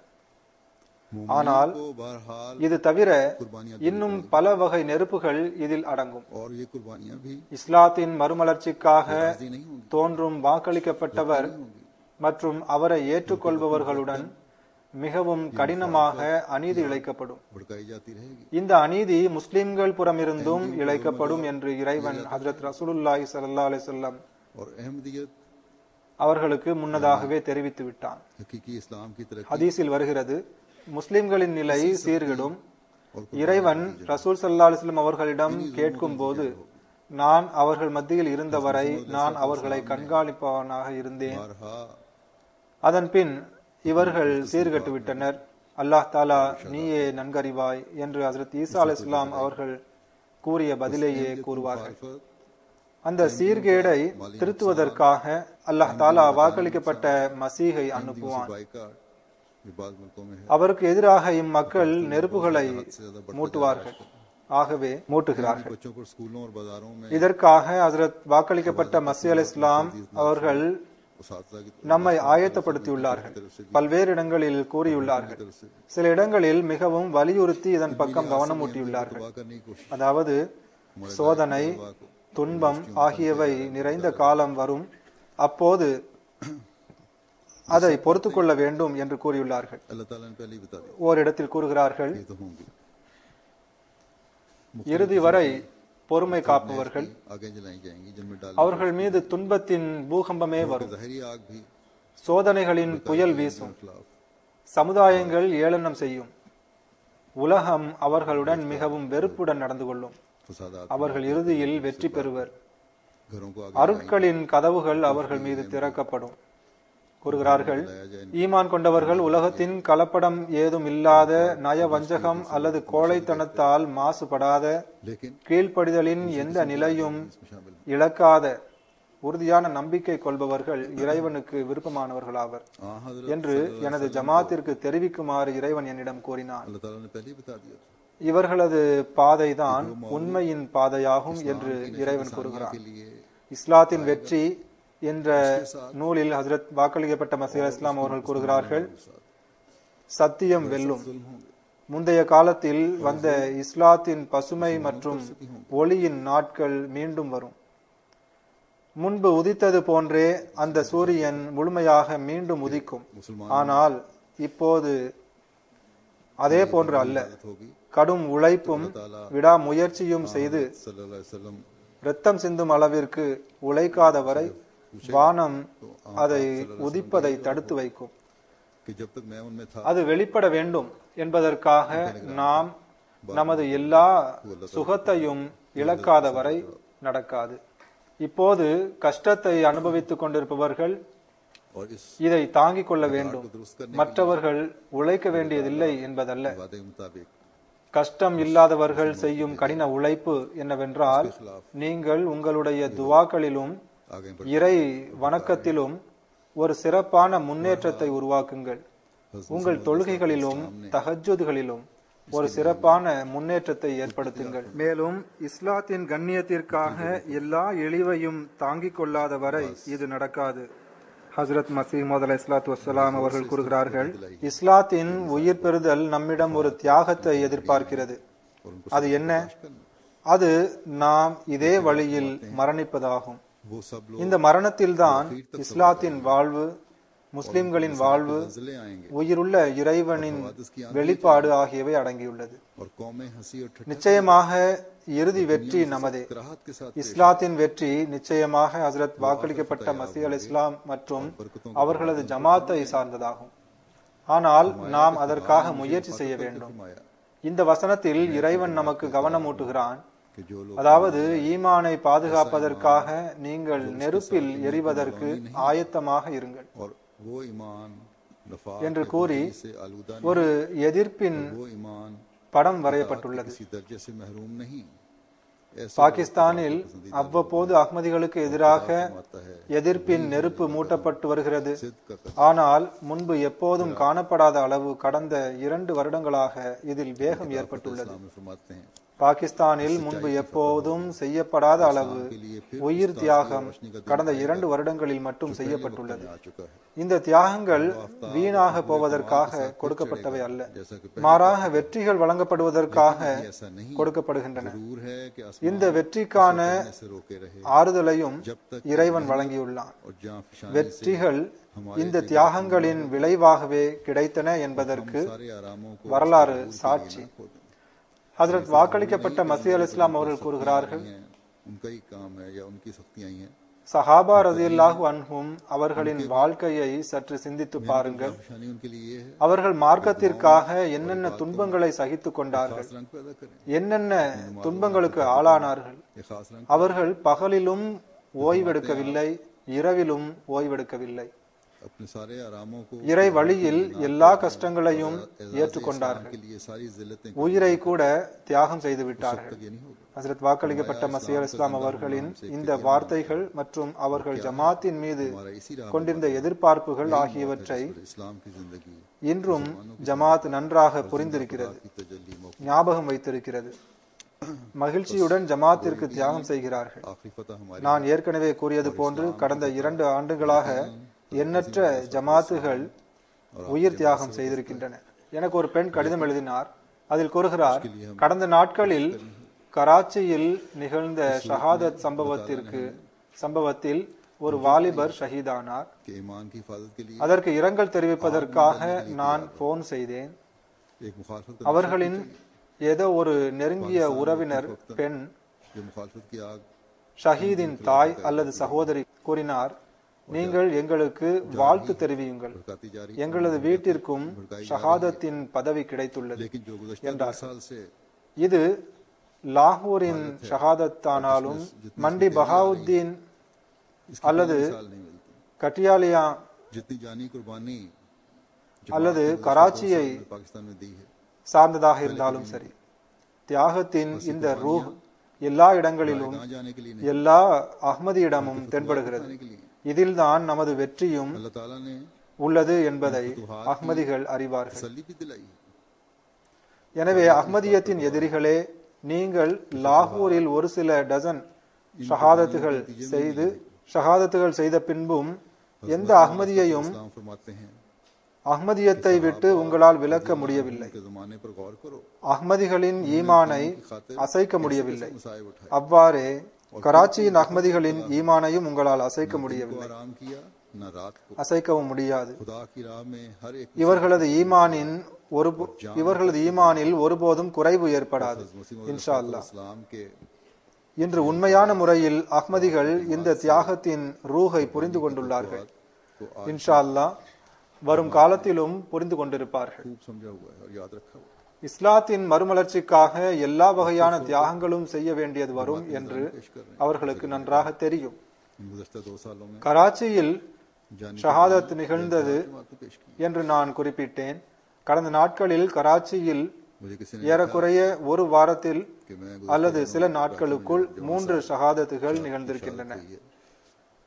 ஆனால் को बहरहाल இது தவிர कुर्बानियां இன்னும் பல வகை நெருப்புகள் இதில் அடங்கும் और ये कुर्बानियां भी இஸ்லாத்தின் மறுமலர்ச்சிக்காக राजी नहीं होंगी தோன்றும் வாக்களிக்கப்பட்டவர் மற்றும் அவரை ஏற்றுக்கொள்பவர்களுடன் மிகவும் கடினமாக அநீதி இழைக்கப்படும் भड़काई जाती रहेगी இந்த அநீதி முஸ்லிம்கள் புறமிருந்தும் இழைக்கப்படும் என்று இறைவன் ஹஜரத் ரசூலுல்லாஹி ஸல்லல்லாஹு அலைஹி வஸல்லம் और अहमदियत அவர்களுக்கு முன்னதாகவே தெரிவித்து விட்டான் हकीकी इस्लाम की तरक्की ஹதீஸில் வருகிறது முஸ்லிம்களின் நிலை சீர்கிடும் और இறைவன் ரசூல் சல்லா அலிஸ்லம் அவர்களிடம் கேட்கும் போது நான் அவர்கள் மத்தியில் இருந்தவரை நான் அவர்களை கண்காணிப்பவனாக இருந்தேன் बारहा அதன் பின் இவர்கள் சீர்கட்டு விட்டனர் அல்லாஹ் தாலா நீயே நன்கறிவாய் என்று ஹசரத் ஈசா அலி இஸ்லாம் அவர்கள் கூறிய பதிலேயே கூறுவார்கள் मुखालफत அந்த சீர்கேடை திருத்துவதற்காக அல்லாஹ் தாலா வாக்களிக்கப்பட்ட மசீகை அனுப்புவான் बाइकाट ये बाद मुल्कों में है அவருக்கு எதிராக இம்மக்கள் நெருப்புகளை மூட்டுவார்கள் ஆகவே மூட்டுகிறார்கள் बच्चों को स्कूलों और बाजारों में இதற்காக ஹசரத் வாக்களிக்கப்பட்ட மசி அல் இஸ்லாம் அவர்கள் उसातजा की நம்மை ஆயத்தப்படுத்தியுள்ளார்கள் பல்வேறு இடங்களில் கூறியுள்ளார்கள் तरफ से சில இடங்களில் மிகவும் வலியுறுத்தி இதன் பக்கம் கவனமூட்டியுள்ளார்கள் तबाह करने की कोशिश அதாவது சோதனை துன்பம் ஆகியவை நிறைந்த காலம் வரும் அப்போது அதை பொறுத்து கொள்ள வேண்டும் என்று கூறியுள்ளார்கள் अल्लाह ताला ने पहले ही बता दिया ஓரிடத்தில் கூறுகிறார்கள் ये तो होंगे இறுதி வரை பொறுமை காப்பவர்கள் आगे जलाई जाएंगी जिनमें डाल அவர்கள் மீது துன்பத்தின் பூகம்பமே வரும் जहरी आग भी சோதனைகளின் புயல் வீசும் खिलाफ சமுதாயங்கள் ஏளனம் செய்யும் உலகம் அவர்களுடன் மிகவும் வெறுப்புடன் நடந்து கொள்ளும் फसादात அவர்கள் இறுதியில் வெற்றி பெறுவர் घरों को आगे அருட்களின் கதவுகள் அவர்கள் மீது திறக்கப்படும் கூறுகிறார்கள் लाया जाए ஈமான் கொண்டவர்கள் உலகத்தின் கலப்படம் ஏதும் இல்லாத நய வஞ்சகம் அல்லது கோழைத்தனத்தால் மாசுபடாத लेकिन கீழ்ப்படிதலின் எந்த நிலையும் इसमें शामिल இழக்காத உறுதியான நம்பிக்கை கொள்பவர்கள் இறைவனுக்கு விருப்பமானவர்களாவர் हाँ हजरत என்று எனது ஜமாத்திற்கு தெரிவிக்குமாறு இறைவன் என்னிடம் கூறினான் अल्लाह ताला ने पहले ही बता दिया था இவர்களது பாதைதான் உண்மையின் பாதையாகும் என்று இறைவன் கூறுகிறான் के लिए இஸ்லாத்தின் வெற்றி என்ற நூலில் ஹசரத் வாக்களிக்கப்பட்ட மசீர் இஸ்லாம் அவர்கள் கூறுகிறார்கள் சத்தியம் வெல்லும் जुल्म होंगे முந்தைய காலத்தில் வந்த இஸ்லாத்தின் பசுமை மற்றும் ஒளியின் நாட்கள் மீண்டும் வரும் முன்பு உதித்தது போன்றே அந்த சூரியன் முழுமையாக மீண்டும் உதிக்கும் मुसलमान ஆனால் இப்போது அதே போன்று அல்ல आदत होगी கடும் உழைப்பும் விடாமுயற்சியும் செய்து सल्लल्लाहु अलैहि वसल्लम இரத்தம் சிந்தும் அளவிற்கு உழைக்காத வரை வானம் அதை உதிப்பதை தடுத்து வைக்கும் कि जब तक मैं उनमें था அது வெளிப்பட வேண்டும் என்பதற்காக நாம் நமது எல்லா சுகத்தையும் இழக்காத வரை நடக்காது இப்போது கஷ்டத்தை அனுபவித்துக் கொண்டிருப்பவர்கள் और इस இதை தாங்கிக் கொள்ள வேண்டும் दुरुस्त करने மற்றவர்கள் உழைக்க வேண்டியதில்லை என்பதல்ல के वादे के मुताबिक கஷ்டம் இல்லாதவர்கள் செய்யும் கடின உழைப்பு என்னவென்றால் நீங்கள் உங்களுடைய துவாக்களிலும் आगे बढ़ இறை வணக்கத்திலும் ஒரு சிறப்பான முன்னேற்றத்தை உருவாக்குங்கள் உங்கள் தொழுகைகளிலும் தஹஜ்ஜுதுகளிலும் ஒரு சிறப்பான முன்னேற்றத்தை ஏற்படுத்துங்கள் மேலும் இஸ்லாத்தின் கண்ணியத்திற்காக எல்லா இழிவையும் தாங்கிக் கொள்ளாத வரை இது நடக்காது ஹசரத் மசீமது அலை இஸ்லாத்து வசலாம் அவர்கள் கூறுகிறார்கள் இஸ்லாத்தின் உயிர் பெறுதல் நம்மிடம் ஒரு தியாகத்தை எதிர்பார்க்கிறது और उनको அது என்ன அது நாம் இதே வழியில் மரணிப்பதாகும் वो सब लोग இந்த மரணத்தில்தான் இஸ்லாத்தின் வாழ்வு முஸ்லிம்களின் வாழ்வு नजले आएंगे உயிருள்ள இறைவனின் வெளிப்பாடு ஆகியவை அடங்கியுள்ளது और कौमें हंसी और ठट्ठा நிச்சயமாக இறுதி வெற்றி நமதே कराहत के साथ இஸ்லாத்தின் வெற்றி நிச்சயமாக ஹசரத் வாக்களிக்கப்பட்ட மசி அல் இஸ்லாம் மற்றும் அவர்களது ஜமாத்தை சார்ந்ததாகும் ஆனால் நாம் அதற்காக முயற்சி செய்ய வேண்டும் फरमाया இந்த வசனத்தில் இறைவன் நமக்கு கவனமூட்டுகிறான் कि जो लोग அதாவது ஈமானை பாதுகாப்பதற்காக நீங்கள் நெருப்பில் எரிவதற்கு ஆயத்தமாக இருங்கள் और वो ईमान नफा என்று கூறி से आलूदा नहीं ஒரு எதிர்ப்பின் वो ईमान படம் வரையப்பட்டுள்ளது किसी दर्जे से महरूम नहीं ऐसे பாகிஸ்தானில் அவ்வப்போது அஹ்மதிகளுக்கு எதிராக आता है எதிர்ப்பின் நெருப்பு மூட்டப்பட்டு வருகிறது सिद्ध का कसम ஆனால் முன்பு எப்போதும் காணப்படாத அளவு கடந்த இரண்டு வருடங்களாக இதில் வேகம் ஏற்பட்டுள்ளது इस्लाम में फरमाते हैं பாகிஸ்தானில் முன்பு எப்போதும் செய்யப்படாத அளவு உயிர் தியாகம் கடந்த இரண்டு வருடங்களில் மட்டும் செய்யப்பட்டுள்ளது आ चुका है இந்த தியாகங்கள் வீணாக போவதற்காக கொடுக்கப்பட்டவை அல்ல जैसा कि மாறாக வெற்றிகள் வழங்கப்படுவதற்காக ऐसा नहीं கொடுக்கப்படுகின்றன जरूर है कि இந்த வெற்றிக்கான आसमान से रोके रहे ஆறுதலையும் இறைவன் வழங்கியுள்ளான் और जहाँ फिशानी வெற்றிகள் இந்த தியாகங்களின் விளைவாகவே கிடைத்தன என்பதற்கு सारे आरामों को வரலாறு சாட்சி खो दें ஹதரத் வாக்களிக்கப்பட்ட மசி அல் இஸ்லாம் அவர்கள் கூறுகிறார்கள் हैं उनका ही काम है या उनकी शक्तियां ही हैं சஹாபா ரதியல்லாஹு அன்ஹும் அவர்களின் வாழ்க்கையை சற்று சிந்தித்து பாருங்கள் फिशानी उनके लिए ये है அவர்கள் மார்க்கத்திற்காக என்னென்ன துன்பங்களை சகித்துக் கொண்டார்கள் खास रंग पैदा करें என்னென்ன துன்பங்களுக்கு ஆளானார்கள் ये खास रंग அவர்கள் பகலிலும் ஓய்வெடுக்கவில்லை இரவிலும் ஓய்வெடுக்கவில்லை अपने सारे आरामों को இறை வழியில் எல்லா கஷ்டங்களையும் ஏற்றுக்கொண்டார்கள் के लिए सारी जिल्लतें உயிரை கூட தியாகம் செய்து விட்டார்கள் ये नहीं होगा ஹசரத் வாக்களிக்கப்பட்ட மசி அல் இஸ்லாம் அவர்களின் இந்த வார்த்தைகள் மற்றும் அவர்கள் ஜமாத்தின் மீது हमारा इसी राह கொண்டிருந்த எதிர்பார்ப்புகள் ஆகியவற்றை पर इस्लाम की जिंदगी இன்றும் ஜமாத் நன்றாக புரிந்திருக்கிறது की तजल्ली मौके ஞாபகம் வைத்திருக்கிறது மகிழ்ச்சியுடன் ஜமாத்திற்கு தியாகம் செய்கிறார்கள் आखिरी फतह हमारी நான் ஏற்கனவே கூறியது போன்று கடந்த இரண்டு ஆண்டுகளாக எண்ணற்ற ஜமாத்துகள் உயிர் தியாகம் செய்திருக்கின்றன எனக்கு ஒரு பெண் கடிதம் எழுதினார் அதில் கூறுகிறார் கடந்த நாட்களில் கராச்சியில் நிகழ்ந்த ஷஹாதத் சம்பவத்திற்கு சம்பவத்தில் ஒரு வாலிபர் ஷஹீதானார் के ईमान की हिफाजत के लिए அதற்கு இரங்கல் தெரிவிப்பதற்காக நான் போன் செய்தேன் एक मुखालफत का அவர்களின் ஏதோ ஒரு நெருங்கிய உறவினர் பெண் जो मुखालफत की आग ஷஹீதின் தாய் அல்லது சகோதரி கூறினார் நீங்கள் எங்களுக்கு வாழ்த்து தெரிவியுங்கள் भड़काती जा रही எங்களது வீட்டிற்கும் ஷஹாதத்தின் பதவி கிடைத்துள்ளது लेकिन जो गुजशत दो साल से இது லாகூரின் ஷஹாதத்தானாலும் மண்டி பஹாவுத்தீன் इसकी அல்லது मिसाल नहीं मिलती கட்டியாலியா जितनी जानी कुर्बानी அல்லது கராச்சியை पाकिस्तान में दी है சார்ந்ததாக இருந்தாலும் சரி தியாகத்தின் இந்த ரூஹ் எல்லா இடங்களிலும் कहाँ जाने के लिए नहीं எல்லா அஹ்மதியிடமும் தென்படுகிறது जाने के लिए இதில்தான் நமது வெற்றியும் अल्लाह ताला ने உள்ளது என்பதை அஹ்மதிகள் அறிவார்கள் तसल्ली भी दिलाई எனவே அஹ்மதியத்தின் எதிரிகளே நீங்கள் லாகூரில் ஒரு சில டசன் ஷஹாதத்துகள் செய்து ஷஹாதத்துகள் செய்த பின்பும் எந்த அஹ்மதியையும் इस्लाम फरमाते हैं அஹ்மதியத்தை விட்டு உங்களால் விலக்க முடியவில்லை के जमाने पर गौर करो அஹ்மதிகளின் ஈமானை அசைக்க முடியவில்லை मसाइब उठाए அவ்வாறே கராச்சியின் அஹ்மதிகளின் ஈமானையும் உங்களால் அசைக்க को முடியவில்லை आराम किया न रात को அசைக்கவும் முடியாது खुदा की राह में हर एक இவர்களது ஈமானின் ஒரு இவர்களது ஈமானில் ஒருபோதும் குறைவு ஏற்படாது मुस्लिम இன்ஷா அல்லாஹ் इस्लाम के இன்று உண்மையான முறையில் அஹ்மதிகள் இந்த தியாகத்தின் ரூஹை புரிந்து கொண்டுள்ளார்கள் को आज இன்ஷா அல்லாஹ் வரும் காலத்திலும் புரிந்து கொண்டிருப்பார்கள் खूब समझा हुआ है और याद रखा हुआ है இஸ்லாத்தின் மறுமலர்ச்சிக்காக எல்லா வகையான தியாகங்களும் செய்ய வேண்டியது வரும் என்று அவர்களுக்கு நன்றாக தெரியும் इन गुजशत दो सालों में கராச்சியில் जानी ஷஹாதத் நிகழ்ந்தது आपको पेश की என்று நான் குறிப்பிட்டேன் கடந்த நாட்களில் கராச்சியில் मुझे किसी ने ஏறக்குறைய ஒரு வாரத்தில் कि मैं அல்லது சில நாட்களுக்குள் மூன்று ஷஹாதத்துகள் நிகழ்ந்திருக்கின்றன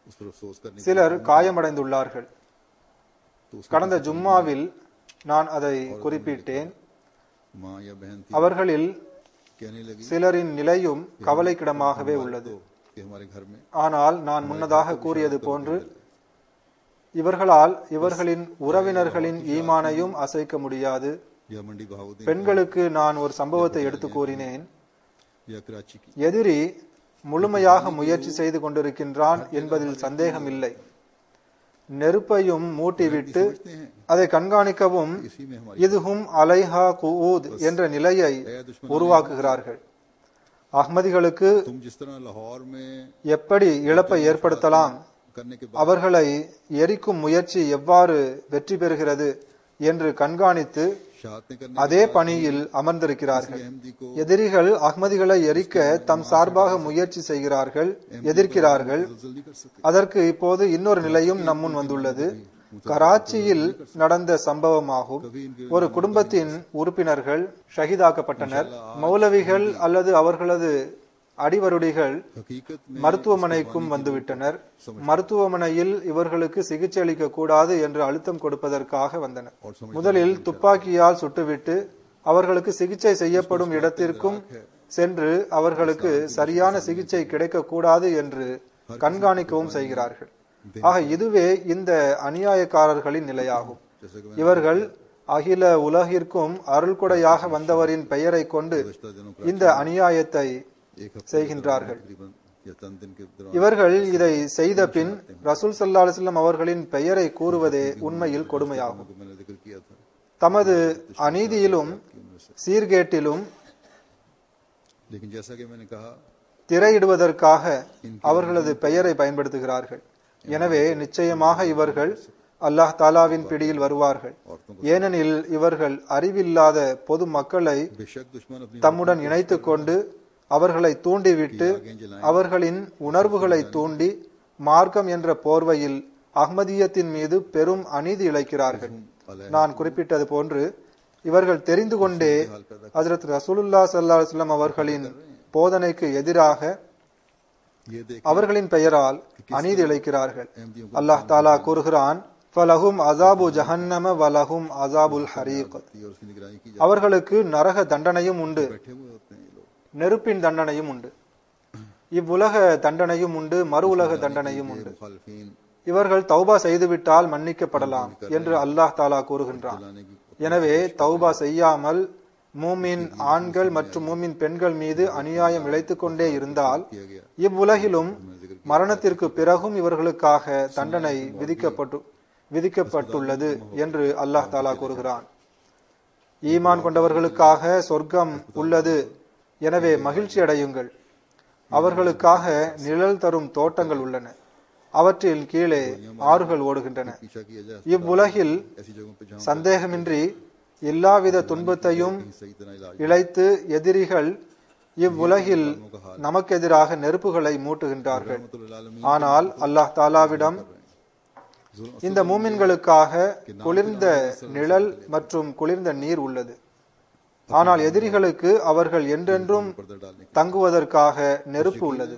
उस पर अफसोस करने की சிலர் காயமடைந்துள்ளார்கள் तो उसके கடந்த ஜும்மாவில் நான் அதை குறிப்பிட்டேன் माँ या बहन थी அவர்களில் कहने लगी சிலரின் நிலையும் கவலைக்கிடமாகவே உள்ளது तो कि हमारे घर में ஆனால் நான் முன்னதாக கூறியது போன்று இவர்களால் இவர்களின் உறவினர்களின் ஈமானையும் அசைக்க முடியாது या मंडी बहाउद्दीन பெண்களுக்கு நான் ஒரு சம்பவத்தை எடுத்து கூறினேன் या कराची की எதிரி முழுமையாக முயற்சி செய்து கொண்டிருக்கின்றான் என்பதில் சந்தேகமில்லை நெருப்பையும் மூட்டிவிட்டு समझते हैं அதை கண்காணிக்கவும் इसी में हमारी இதுஹும் அலைஹா குஊத் என்ற நிலையை உருவாக்குகிறார்கள் அஹ்மதிகளுக்கு तुम जिस तरह लाहौर में எப்படி இழப்பை ஏற்படுத்தலாம் करने के बाद அவர்களை எரிக்கும் முயற்சி எவ்வாறு வெற்றி பெறுகிறது என்று கண்காணித்து शहादतें करने அதே பணியில் அமர்ந்திருக்கிறார்கள் अहमदी को எதிரிகள் அஹ்மதிகளை எரிக்க தம் சார்பாக முயற்சி செய்கிறார்கள் எதிர்க்கிறார்கள் जुल्जल नहीं कर सकते அதற்கு இப்போது இன்னொரு நிலையும் நம்முன் வந்துள்ளது கராச்சியில் நடந்த சம்பவமாகும் ஒரு குடும்பத்தின் உறுப்பினர்கள் ஷஹீதாக்கப்பட்டனர் மௌலவிகள் அல்லது அவர்களது அடிவருடிகள் हकीकत में மருத்துவமனைக்கும் வந்துவிட்டனர் மருத்துவமனையில் இவர்களுக்கு சிகிச்சை அளிக்க கூடாது என்று அழுத்தம் கொடுப்பதற்காக வந்தனர் और समझ முதலில் துப்பாக்கியால் சுட்டுவிட்டு அவர்களுக்கு சிகிச்சை செய்யப்படும் இடத்திற்கும் சென்று அவர்களுக்கு சரியான சிகிச்சை கிடைக்கக்கூடாது என்று கண்காணிக்கவும் செய்கிறார்கள் ஆக இதுவே இந்த அநியாயக்காரர்களின் நிலையாகும் जैसे कि இவர்கள் அகில உலகிற்கும் அருள்கொடையாக வந்தவரின் பெயரை கொண்டு गुज़श्ता दिनों இந்த அநியாயத்தை एक हफ्ते செய்கின்றார்கள் तकरीबन या चंद दिन के दौरान இவர்கள் இதை செய்த பின் ரசூல் சல்லா அலிஸ்லாம் அவர்களின் பெயரை கூறுவதே உண்மையில் கொடுமையாகும் को मैंने जिक्र किया था தமது அநீதியிலும் कि उनमें से சீர்கேட்டிலும் लेकिन जैसा कि मैंने कहा திரையிடுவதற்காக அவர்களது பெயரை பயன்படுத்துகிறார்கள் எனவே நிச்சயமாக இவர்கள் அல்லாஹ் தாலாவின் பிடியில் வருவார்கள் ஏனெனில் இவர்கள் அறிவில்லாத பொது மக்களை बेशक दुश्मन अपनी தம்முடன் இணைத்துக் கொண்டு அவர்களை தூண்டிவிட்டு அவர்களின் உணர்வுகளை தூண்டி மார்க்கம் என்ற போர்வையில் அஹ்மதியத்தின் மீது பெரும் அநீதி இழைக்கிறார்கள் நான் குறிப்பிட்டது போன்று இவர்கள் தெரிந்து கொண்டே ஹஜரத் ரசூலுல்லா ஸல்லல்லாஹு அலைஹி வஸல்லம் அவர்களின் போதனைக்கு எதிராக ये देख அவர்களின் பெயரால் அநீதி இழைக்கிறார்கள் அல்லாஹ் தாலா கூறுகிறான் ஃபலஹும் அசாபு ஜஹன்னம வலஹும் அசாபுல் ஹரீக் और उसकी निगरानी की அவர்களுக்கு நரக தண்டனையும் உண்டு बैठे हुए होते हैं ये लोग நெருப்பின் தண்டனையும் உண்டு இவ்வுலக தண்டனையும் உண்டு மறு உலக தண்டனையும் உண்டு मुखालफीन இவர்கள் தௌபா செய்துவிட்டால் மன்னிக்கப்படலாம் என்று அல்லாஹ் தாலா கூறுகின்றான் लाने की எனவே தௌபா செய்யாமல் மூமின் ஆண்கள் மற்றும் மூமின் பெண்கள் மீது அநியாயம் இழைத்துக் கொண்டே இருந்தால் किया गया இவ்வுலகிலும் மரணத்திற்கு பிறகும் இவர்களுக்காக தண்டனை விதிக்கப்பட்டு விதிக்கப்பட்டுள்ளது என்று அல்லாஹ் தாலா கூறுகிறான் ஈமான் கொண்டவர்களுக்காக சொர்க்கம் உள்ளது எனவே மகிழ்ச்சி அடையுங்கள் அவர்களுக்காக நிழல் தரும் தோட்டங்கள் உள்ளன அவற்றில் கீழே ஆறுகள் ஓடுகின்றன पीछा किया जाए இவ்வுலகில் ऐसी जगहों पे जहाँ சந்தேகமின்றி எல்லாவித துன்பத்தையும் सही तरह इलाज இழைத்து எதிரிகள் இவ்வுலகில் நமக்கெதிராக நெருப்புகளை மூட்டுகின்றார்கள் रहमतुल्लाह ஆனால் அல்லாஹ் தாலாவிடம் இந்த மூமின்களுக்காக குளிர்ந்த நிழல் மற்றும் குளிர்ந்த நீர் உள்ளது ஆனால் எதிரிகளுக்கு அவர்கள் என்றென்றும் पर्दा डालने தங்குவதற்காக நெருப்பு உள்ளது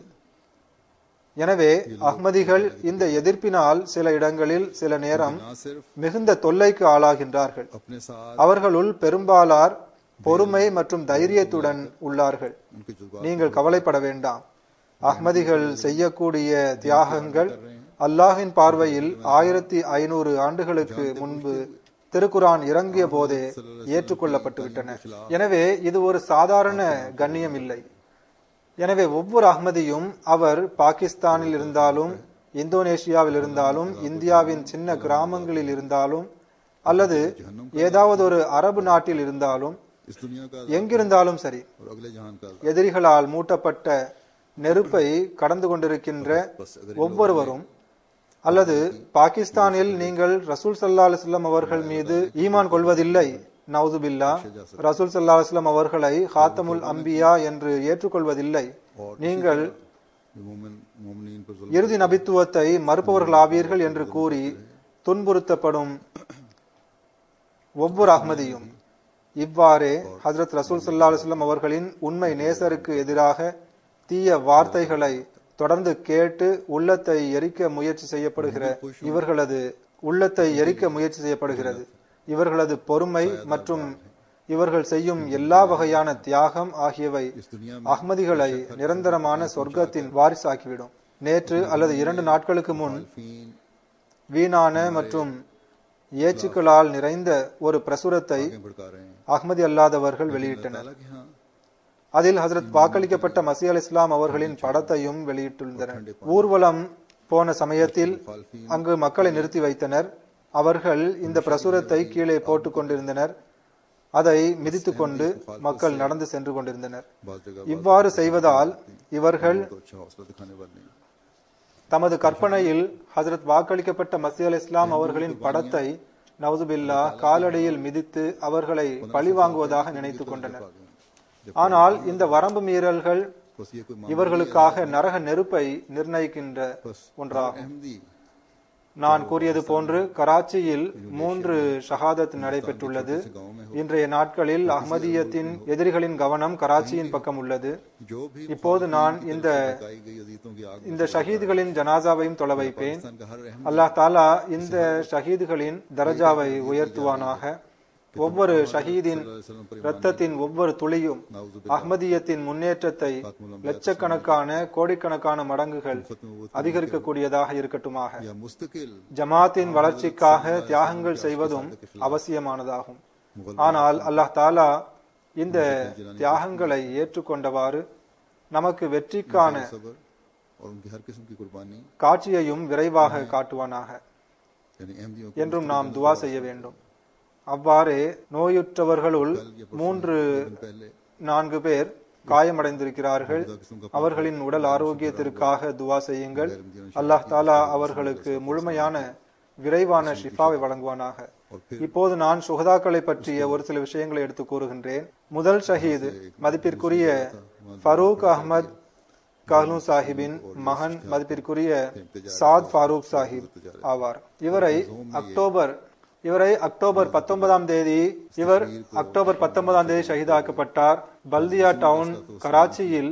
எனவே அஹ்மதிகள் இந்த எதிர்ப்பினால் சில இடங்களில் சில நேரம் ना सिर्फ மிகுந்த தொல்லைக்கு ஆளாகின்றார்கள் अपने साथ அவர்களுள் பெரும்பாலார் பொறுமை மற்றும் தைரியத்துடன் உள்ளார்கள் उनके जज्बात நீங்கள் கவலைப்பட வேண்டாம் அஹ்மதிகள் செய்யக்கூடிய தியாகங்கள் அல்லாஹ்வின் பார்வையில் ஆயிரத்தி ஐநூறு ஆண்டுகளுக்கு முன்பு திருக்குரான் இறங்கிய போதே ஏற்றுக்கொள்ளப்பட்டு விட்டன எனவே இது ஒரு சாதாரண கண்ணியம் இல்லை எனவே ஒவ்வொரு அஹ்மதியும் அவர் பாகிஸ்தானில் இருந்தாலும் இந்தோனேஷியாவில் இருந்தாலும் இந்தியாவின் சின்ன கிராமங்களில் இருந்தாலும் அல்லது ஏதாவது ஒரு அரபு நாட்டில் இருந்தாலும் इस दुनिया का எங்கிருந்தாலும் சரி और अगले जहान का எதிரிகளால் மூட்டப்பட்ட நெருப்பை கடந்து கொண்டிருக்கின்ற ஒவ்வொருவரும் அல்லது பாகிஸ்தானில் நீங்கள் ரசூல் சல்லா அலுவலம் அவர்கள் மீது ஈமான் கொள்வதில்லை நவுதுபில்லா ரசூல் சல்லா அலுவலம் அவர்களை ஹாத்தமுல் அம்பியா என்று ஏற்றுக்கொள்வதில்லை நீங்கள் मोमिन मोमिनीन पर जुल्म இறுதி நபித்துவத்தை மறுப்பவர்கள் ஆவீர்கள் என்று கூறி துன்புறுத்தப்படும் ஒவ்வொரு அஹ்மதியும் இவ்வாறே ஹஜரத் ரசூல் சல்லா அலுவலம் அவர்களின் உண்மை நேசருக்கு எதிராக தீய வார்த்தைகளை தொடர்ந்து கேட்டு உள்ளத்தை எரிக்க முயற்சி செய்யப்படுகிற இவர்களது உள்ளத்தை எரிக்க முயற்சி செய்யப்படுகிறது இவர்களது பொறுமை மற்றும் இவர்கள் செய்யும் எல்லா வகையான தியாகம் ஆகியவை इस दुनिया में அஹ்மதிகளை நிரந்தரமான சொர்க்கத்தின் வாரிசாக்கிவிடும் நேற்று அல்லது இரண்டு நாட்களுக்கு முன் फीन வீணான மற்றும் ஏச்சுக்களால் நிறைந்த ஒரு பிரசுரத்தை आगे भड़का रहे हैं அஹ்மதி அல்லாதவர்கள் வெளியிட்டனர் हालांकि हाँ அதில் ஹசரத் வாக்களிக்கப்பட்ட மசி அல் இஸ்லாம் அவர்களின் படத்தையும் வெளியிட்டுள்ளனர் ஊர்வலம் போன சமயத்தில் அங்கு மக்களை நிறுத்தி வைத்தனர் அவர்கள் இந்த பிரசுரத்தை கீழே போட்டுக் கொண்டிருந்தனர் அதை மிதித்துக் கொண்டு மக்கள் நடந்து சென்று கொண்டிருந்தனர் बात जगह இவ்வாறு செய்வதால் இவர்கள் तो अच्छा हौसला दिखाने वाले हैं தமது கற்பனையில் ஹசரத் வாக்களிக்கப்பட்ட மசி அல் இஸ்லாம் அவர்களின் படத்தை நவதுபில்லா காலடியில் மிதித்து அவர்களை பழிவாங்குவதாக நினைத்துக் கொண்டனர் ஆனால் இந்த வரம்பு மீறல்கள் बस ये कोई இவர்களுக்காக நரக நெருப்பை நிர்ணயிக்கின்ற ஒன்றாகும் अहमदी நான் கூறியது போன்று கராச்சியில் மூன்று ஷஹாதத் நடைபெற்றுள்ளது இன்றைய நாட்களில் அஹ்மதியத்தின் எதிரிகளின் கவனம் கராச்சியின் பக்கம் உள்ளது जो भी இப்போது நான் இந்த गाई गई अजीतों की आग இந்த ஷஹீதுகளின் ஜனாசாவையும் தொலை வைப்பேன் पाकिस्तान का हर अहम அல்லாஹ் தாலா இந்த ஷஹீதுகளின் தரஜாவை உயர்த்துவானாக ஒவ்வொரு ஷஹீதின் இரத்தத்தின் ஒவ்வொரு துளியும் அஹ்மதியத்தின் முன்னேற்றத்தை லட்சக்கணக்கான கோடிக்கணக்கான மடங்குகள் அதிகரிக்கக்கூடியதாக இருக்கட்டுமாக या मुस्तकिल ஜமாத்தின் வளர்ச்சிக்காக தியாகங்கள் செய்வதும் அவசியமானதாகும் ஆனால் அல்லாஹ் தாலா இந்த தியாகங்களை ஏற்றுக்கொண்டவாறு நமக்கு வெற்றிக்கான सबर और उनकी हर किस्म की कुर्बानी காட்சியையும் விரைவாக காட்டுவானாக यानी अहमदियों को என்றும் நாம் துவா செய்ய வேண்டும் அவ்வாறே நோயுற்றவர்களுள் மூன்று पहले நான்கு பேர் காயமடைந்திருக்கிறார்கள் அவர்களின் உடல் ஆரோக்கியத்திற்காக துவா செய்யுங்கள் அல்லாஹ் தாலா அவர்களுக்கு முழுமையான விரைவான ஷிஃபாவை வழங்குவானாக இப்போது நான் சுகதாக்களை பற்றிய ஒரு சில விஷயங்களை எடுத்து கூறுகின்றேன் முதல் ஷஹீது மதிப்பிற்குரிய ஃபரூக் அஹ்மத் கஹ்லூ சாஹிபின் மகன் மதிப்பிற்குரிய சாத் ஃபாரூக் சாஹிப் ஆவார் இவரை அக்டோபர் இவரை அக்டோபர் பத்தொன்பதாம் தேதி இவர் அக்டோபர் பத்தொன்பதாம் தேதி ஷஹீதாக்கப்பட்டார் பல்தியா டவுன் கராச்சியில்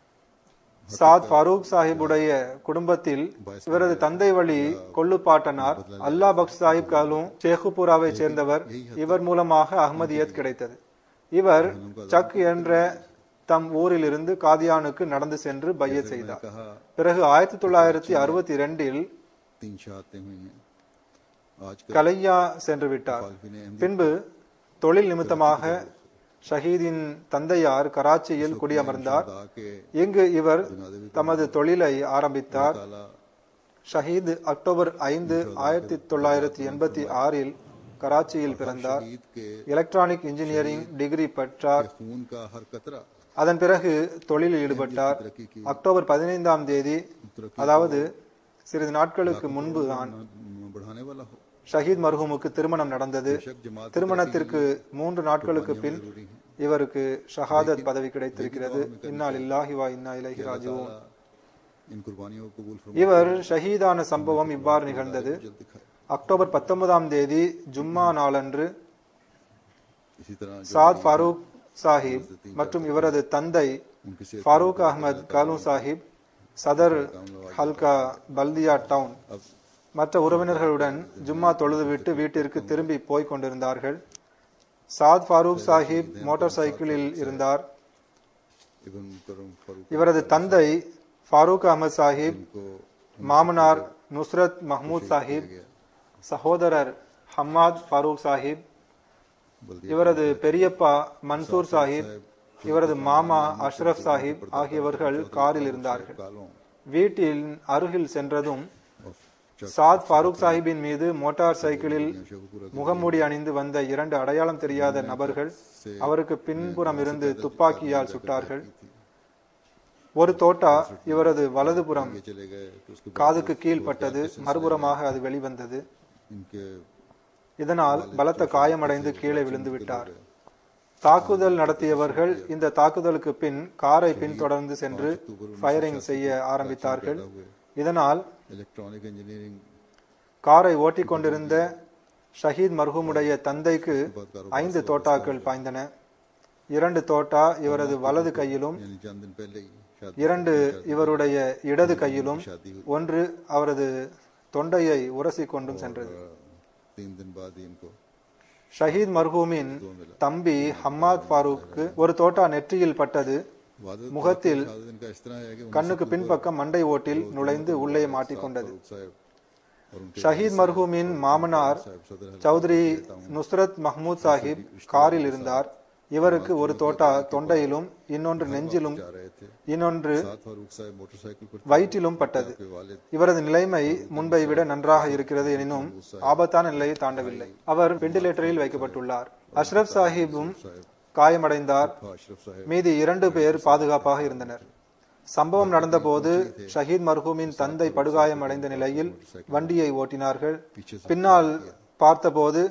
சாத் ஃபாரூக் சாஹிபுடைய குடும்பத்தில் இவரது தந்தை வழி கொள்ளுப்பாட்டனார் அல்லா பக்ஷ் சாஹிப் காலும் ஷேகுபுராவை சேர்ந்தவர் இவர் மூலமாக அஹ்மதியத் கிடைத்தது இவர் சக் என்ற தம் ஊரிலிருந்து காதியானுக்கு நடந்து சென்று பையத் செய்தார் कहा பிறகு ஆயிரத்தி தொள்ளாயிரத்தி அறுபத்தி ரெண்டில் तीन शहादतें हुई हैं आज का கலையா சென்று விட்டார் फालफी ने अहमदी பின்பு தொழில் நிமித்தமாக ஷஹீதின் தந்தையார் கராச்சியில் குடியமர்ந்தார் खुदा के இங்கு இவர் தமது தொழிலை ஆரம்பித்தார் ताला ஷஹீத் அக்டோபர் ஐந்து ஆயிரத்தி தொள்ளாயிரத்தி எண்பத்தி ஆறில் கராச்சியில் பிறந்தார் ईद के எலக்ட்ரானிக் இன்ஜினியரிங் டிகிரி பெற்றார் खून का हर कतरा அதன் பிறகு தொழிலில் ஈடுபட்டார் तरक्की की அக்டோபர் பதினைந்தாம் தேதி அதாவது சிறிது நாட்களுக்கு முன்பு தான் बढ़ाने वाला हो ஷஹீத் மர்ஹூமுக்கு திருமணம் நடந்தது बेशक जमात திருமணத்திற்கு மூன்று நாட்களுக்கு பின் இவருக்கு ஷஹாதத் பதவி கிடைத்திருக்கிறது இன்னா லில்லாஹி வா இன்னா இலைஹி ராஜிஊன் इन कुर्बानियों को कबूल फरमा இவர் ஷஹீதான சம்பவம் இவ்வாறு நிகழ்ந்தது जल्द दिखाए அக்டோபர் பத்தொன்பதாம் தேதி ஜும்மா நாளன்று इसी तरह जो சாத் ஃபாரூக் சாஹிப் மற்றும் இவரது தந்தை उनकी सेहत ஃபாரூக் அஹ்மத் காலூ சாஹிப் சதர் ஹல்கா பல்தியா டவுன் अब மற்ற உறவினர்களுடன் ஜும்மா தொழுதுவிட்டு வீட்டிற்கு திரும்பி போய்க் கொண்டிருந்தார்கள் சாத் ஃபாரூக் சாஹிப் மோட்டார் சைக்கிளில் இருந்தார் इबन करम फारूक இவரது தந்தை ஃபாரூக் அஹமத் சாஹிப் को மாமனார் நுஸ்ரத் மஹ்மூத் சாஹிப் சகோதரர் ஹம்மாத் ஃபாரூக் சாஹிப் बल्दिया இவரது பெரியப்பா மன்சூர் சாஹிப் இவரது மாமா அஷ்ரப் சாஹிப் ஆகியவர்கள் காரில் இருந்தார்கள் कालों வீட்டின் அருகில் சென்றதும் और चक சாத் ஃபாரூக் சாஹிப்பின் மீது மோட்டார் சைக்கிளில் शेखुपुरा முகமூடி அணிந்து வந்த இரண்டு அடையாளம் தெரியாத நபர்கள் அவருக்கு பின்புறம் இருந்து துப்பாக்கியால் சுட்டார்கள் ஒரு தோட்டா இவரது வலதுபுறம் ये चले गए तो उसके बाद காதுக்கு கீழ் பட்டது மறுபுறமாக அது வெளிவந்தது इनके இதனால் பலத்த காயமடைந்து கீழே விழுந்து விட்டார் தாக்குதல் நடத்தியவர்கள் இந்த தாக்குதலுக்கு பின் காரை பின்தொடர்ந்து சென்று ஃபயரிங் செய்ய ஆரம்பித்தார்கள் இதனால் इलेक्ट्रॉनिक इंजीनियरिंग காரை ஓட்டிக் கொண்டிருந்த ஷஹீத் மர்ஹூமுடைய தந்தைக்கு ஐந்து தோட்டாக்கள் பாய்ந்தன இரண்டு தோட்டா இவரது வலது கையிலும் यानी चंद दिन पहले ही இரண்டு இவருடைய இடது கையிலும் ஒன்று அவரது தொண்டையை உரசி கொண்டும் சென்றது तीन दिन बाद ही इनको ஷஹீத் மர்ஹூமின் தம்பி ஹம்மாத் ஃபாரூக்கு ஒரு தோட்டா நெற்றியில் பட்டது वादत முகத்தில் शादी दिन का इस तरह है कि கண்ணுக்கு பின்பக்கம் மண்டை ஓட்டில் நுழைந்து உள்ளே மாட்டிக்கொண்டது फारूक साहब और उनके ஷஹீத் மர்ஹூமின் மாமனார் साहब सदर சௌத்ரி நுஸ்ரத் மஹ்மூத் சாஹிப் காரில் இருந்தார் இவருக்கு ஒரு தோட்டா தொண்டையிலும் இன்னொன்று நெஞ்சிலும் जा रहे थे இன்னொன்று साथ फारूक साहब मोटरसाइकिल पर வயிற்றிலும் பட்டது के वालिद இவரது நிலைமை முன்பை விட நன்றாக இருக்கிறது எனினும் ஆபத்தான நிலையை தாண்டவில்லை அவர் வெண்டிலேட்டரில் வைக்கப்பட்டுள்ளார் அஷ்ரப் சாஹிப்பும் காயமடைந்தார் था अशरफ साहब மீதி இரண்டு பேர் பாதுகாப்பாக இருந்தனர் சம்பவம் நடந்தபோது ஷஹீத் மர்ஹூமின் தந்தை படுகாயமடைந்த நிலையில் வண்டியை ஓட்டினார்கள் பின்னால் பார்த்தபோது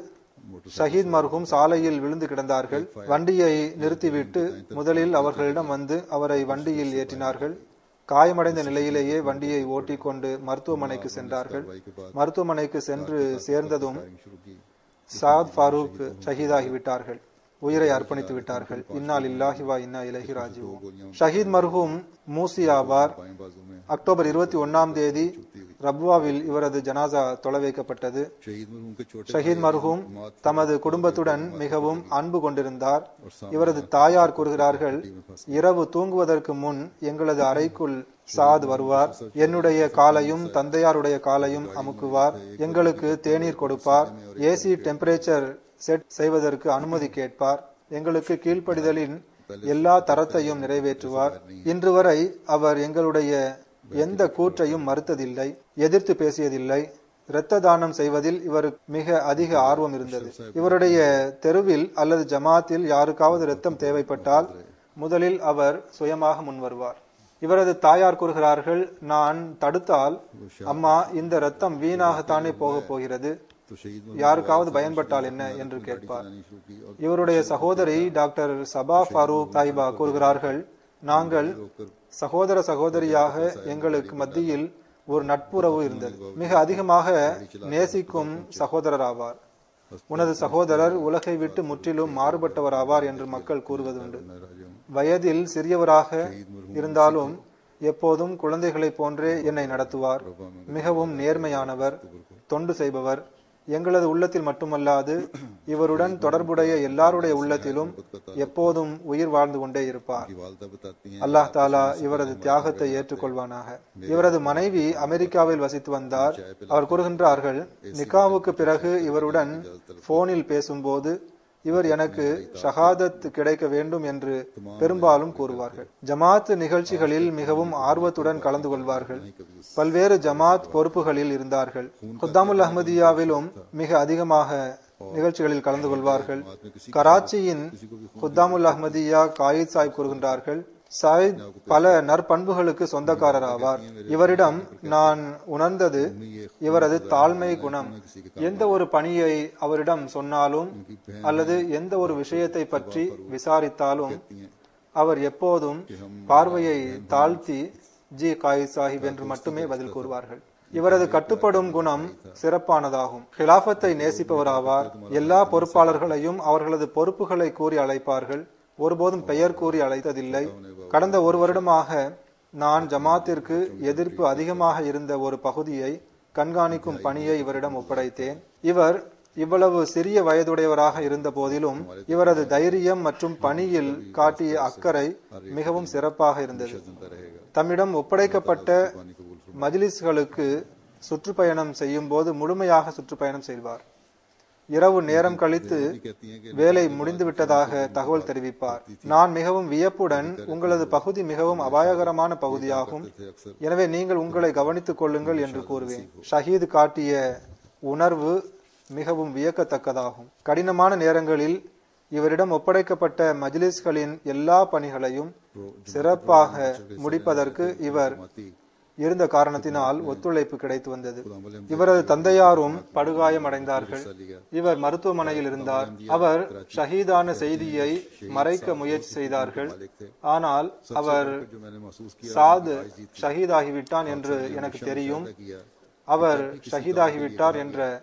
ஷஹீத் மர்ஹூம் சாலையில் விழுந்து கிடந்தார்கள் வண்டியை நிறுத்திவிட்டு முதலில் அவர்களிடம் வந்து அவரை வண்டியில் ஏற்றினார்கள் காயமடைந்த நிலையிலேயே வண்டியை ஓட்டிக்கொண்டு மருத்துவமனைக்கு சென்றார்கள் மருத்துவமனைக்கு சென்று சேர்ந்ததும் शुरू की சாத் ஃபாரூக் ஷஹீதாகிவிட்டார்கள் உயிரை அர்ப்பணித்து விட்டார்கள் இன்னால் இல்லாஹி வா இன்னா இலஹி ராஜு ஷஹீத் மர்ஹூம் மூசி ஆவார் बाएं बाजू में அக்டோபர் இருபத்தி ஒன்னாம் தேதி ரப்வாவில் இவரது ஜனாசா தொலை வைக்கப்பட்டது शहीद मरहूम के छोटे ஷஹீத் மர்ஹூம் தமது குடும்பத்துடன் மிகவும் அன்பு கொண்டிருந்தார் இவரது தாயார் கூறுகிறார்கள் இரவு தூங்குவதற்கு முன் எங்களது அறைக்குள் சாத் வருவார் என்னுடைய காலையும் தந்தையாருடைய காலையும் அமுக்குவார் எங்களுக்கு தேநீர் கொடுப்பார் ஏசி டெம்பரேச்சர் செட் செய்வதற்கு அனுமதி கேட்பார் எங்களுக்கு கீழ்ப்படிதலின் எல்லா தரத்தையும் நிறைவேற்றுவார் இன்று வரை அவர் எங்களுடைய எந்த கூற்றையும் மறுத்ததில்லை எதிர்த்து பேசியதில்லை இரத்த தானம் செய்வதில் இவருக்கு மிக அதிக ஆர்வம் இருந்தது இவருடைய தெருவில் அல்லது ஜமாத்தில் யாருக்காவது இரத்தம் தேவைப்பட்டால் முதலில் அவர் சுயமாக முன்வருவார் இவரது தாயார் கூறுகிறார்கள் நான் தடுத்தால் அம்மா இந்த இரத்தம் வீணாகத்தானே போகப் போகிறது तो शहीद யாருக்காவது பயன்பட்டால் என்ன என்று கேட்பார் मरनी शुरू की और இவருடைய சகோதரி டாக்டர் சபா ஃபாரூக் சாஹிபா கூறுகிறார்கள் நாங்கள் சகோதர சகோதரியாக எங்களுக்கு மத்தியில் ஒரு நட்புறவு இருந்தது மிக அதிகமாக நேசிக்கும் சகோதரர் ஆவார் உனது சகோதரர் உலகை விட்டு முற்றிலும் மாறுபட்டவர் ஆவார் என்று மக்கள் கூறுவதுண்டு राजू வயதில் சிறியவராக இருந்தாலும் எப்போதும் குழந்தைகளைப் போன்றே என்னை நடத்துவார் மிகவும் நேர்மையானவர் தொண்டு செய்பவர் எங்களது உள்ளத்தில் மட்டுமல்லாது இவருடன் தொடர்புடைய எல்லாருடைய உள்ளத்திலும் எப்போதும் உயிர் வாழ்ந்து கொண்டே இருப்பார் की वालदा बताती हैं அல்லாஹ் தாலா இவரது தியாகத்தை ஏற்றுக்கொள்வானாக இவரது மனைவி அமெரிக்காவில் வசித்து வந்தார் அவர் கூறுகின்றார்கள் நிக்காவுக்கு பிறகு இவருடன் போனில் பேசும்போது இவர் எனக்கு ஷஹாதத் கிடைக்க வேண்டும் என்று பெரும்பாலும் கூறுவார்கள் ஜமாத் நிகழ்ச்சிகளில் மிகவும் ஆர்வத்துடன் கலந்து கொள்வார்கள் பல்வேறு ஜமாத் பொறுப்புகளில் இருந்தார்கள் குத்தாமுல் அஹ்மதியாவிலும் மிக அதிகமாக நிகழ்ச்சிகளில் கலந்து கொள்வார்கள் கராச்சியின் குத்தாமுல் அஹ்மதியா காயித் சாஹிப் கூறுகின்றார்கள் சாயித் பல நற்பண்புகளுக்கு சொந்தக்காரர் ஆவார் இவரிடம் நான் உணர்ந்தது இவரது தாழ்மை குணம் எந்த ஒரு பணியை அவரிடம் சொன்னாலும் அல்லது எந்த ஒரு விஷயத்தை பற்றி விசாரித்தாலும் அவர் எப்போதும் பார்வையை தாழ்த்தி ஜி காயித் சாஹிப் என்று மட்டுமே பதில் கூறுவார்கள் இவரது கட்டுப்படும் குணம் சிறப்பானதாகும் ஹிலாஃபத்தை நேசிப்பவராவார் எல்லா பொறுப்பாளர்களையும் அவர்களது பொறுப்புகளை கூறி அழைப்பார்கள் ஒருபோதும் பெயர் கூறி அழைத்ததில்லை கடந்த ஒரு வருடமாக நான் ஜமாத்திற்கு எதிர்ப்பு அதிகமாக இருந்த ஒரு பகுதியை கண்காணிக்கும் பணியை இவரிடம் ஒப்படைத்தேன் இவர் இவ்வளவு சிறிய வயதுடையவராக இருந்த போதிலும் இவரது தைரியம் மற்றும் பணியில் காட்டிய அக்கறை மிகவும் சிறப்பாக இருந்தது தம்மிடம் ஒப்படைக்கப்பட்ட மஜ்லிஸ்களுக்கு சுற்றுப்பயணம் செய்யும் போது முழுமையாக சுற்றுப்பயணம் செய்வார் இரவு நேரம் கழித்து कहती हैं कि வேலை முடிந்து விட்டதாக தகவல் தெரிவிப்பார் நான் மிகவும் வியப்புடன் உங்களது பகுதி மிகவும் அபாயகரமான பகுதியாகும் थे अक्सर எனவே நீங்கள் உங்களை கவனித்துக் கொள்ளுங்கள் என்று கூறுவேன் ஷஹீது காட்டிய உணர்வு மிகவும் வியக்கத்தக்கதாகும் கடினமான நேரங்களில் இவரிடம் ஒப்படைக்கப்பட்ட மஜ்லிஸ்களின் எல்லா பணிகளையும் சிறப்பாக முடிப்பதற்கு இவர் माती இருந்த காரணத்தினால் ஒத்துழைப்பு கிடைத்து வந்தது இவரது தந்தையாரும் படுகாயம் அடைந்தார்கள் இவர் மருத்துவமனையில் இருந்தார் அவர் ஷஹீதான செய்தியை மறைக்க முயற்சி செய்தார்கள் ஆனால் அவர் जो मैंने महसूस किया சாது ஷஹீதாகிவிட்டான் என்று எனக்கு தெரியும் किया அவர் ஷஹீதாகிவிட்டார் என்ற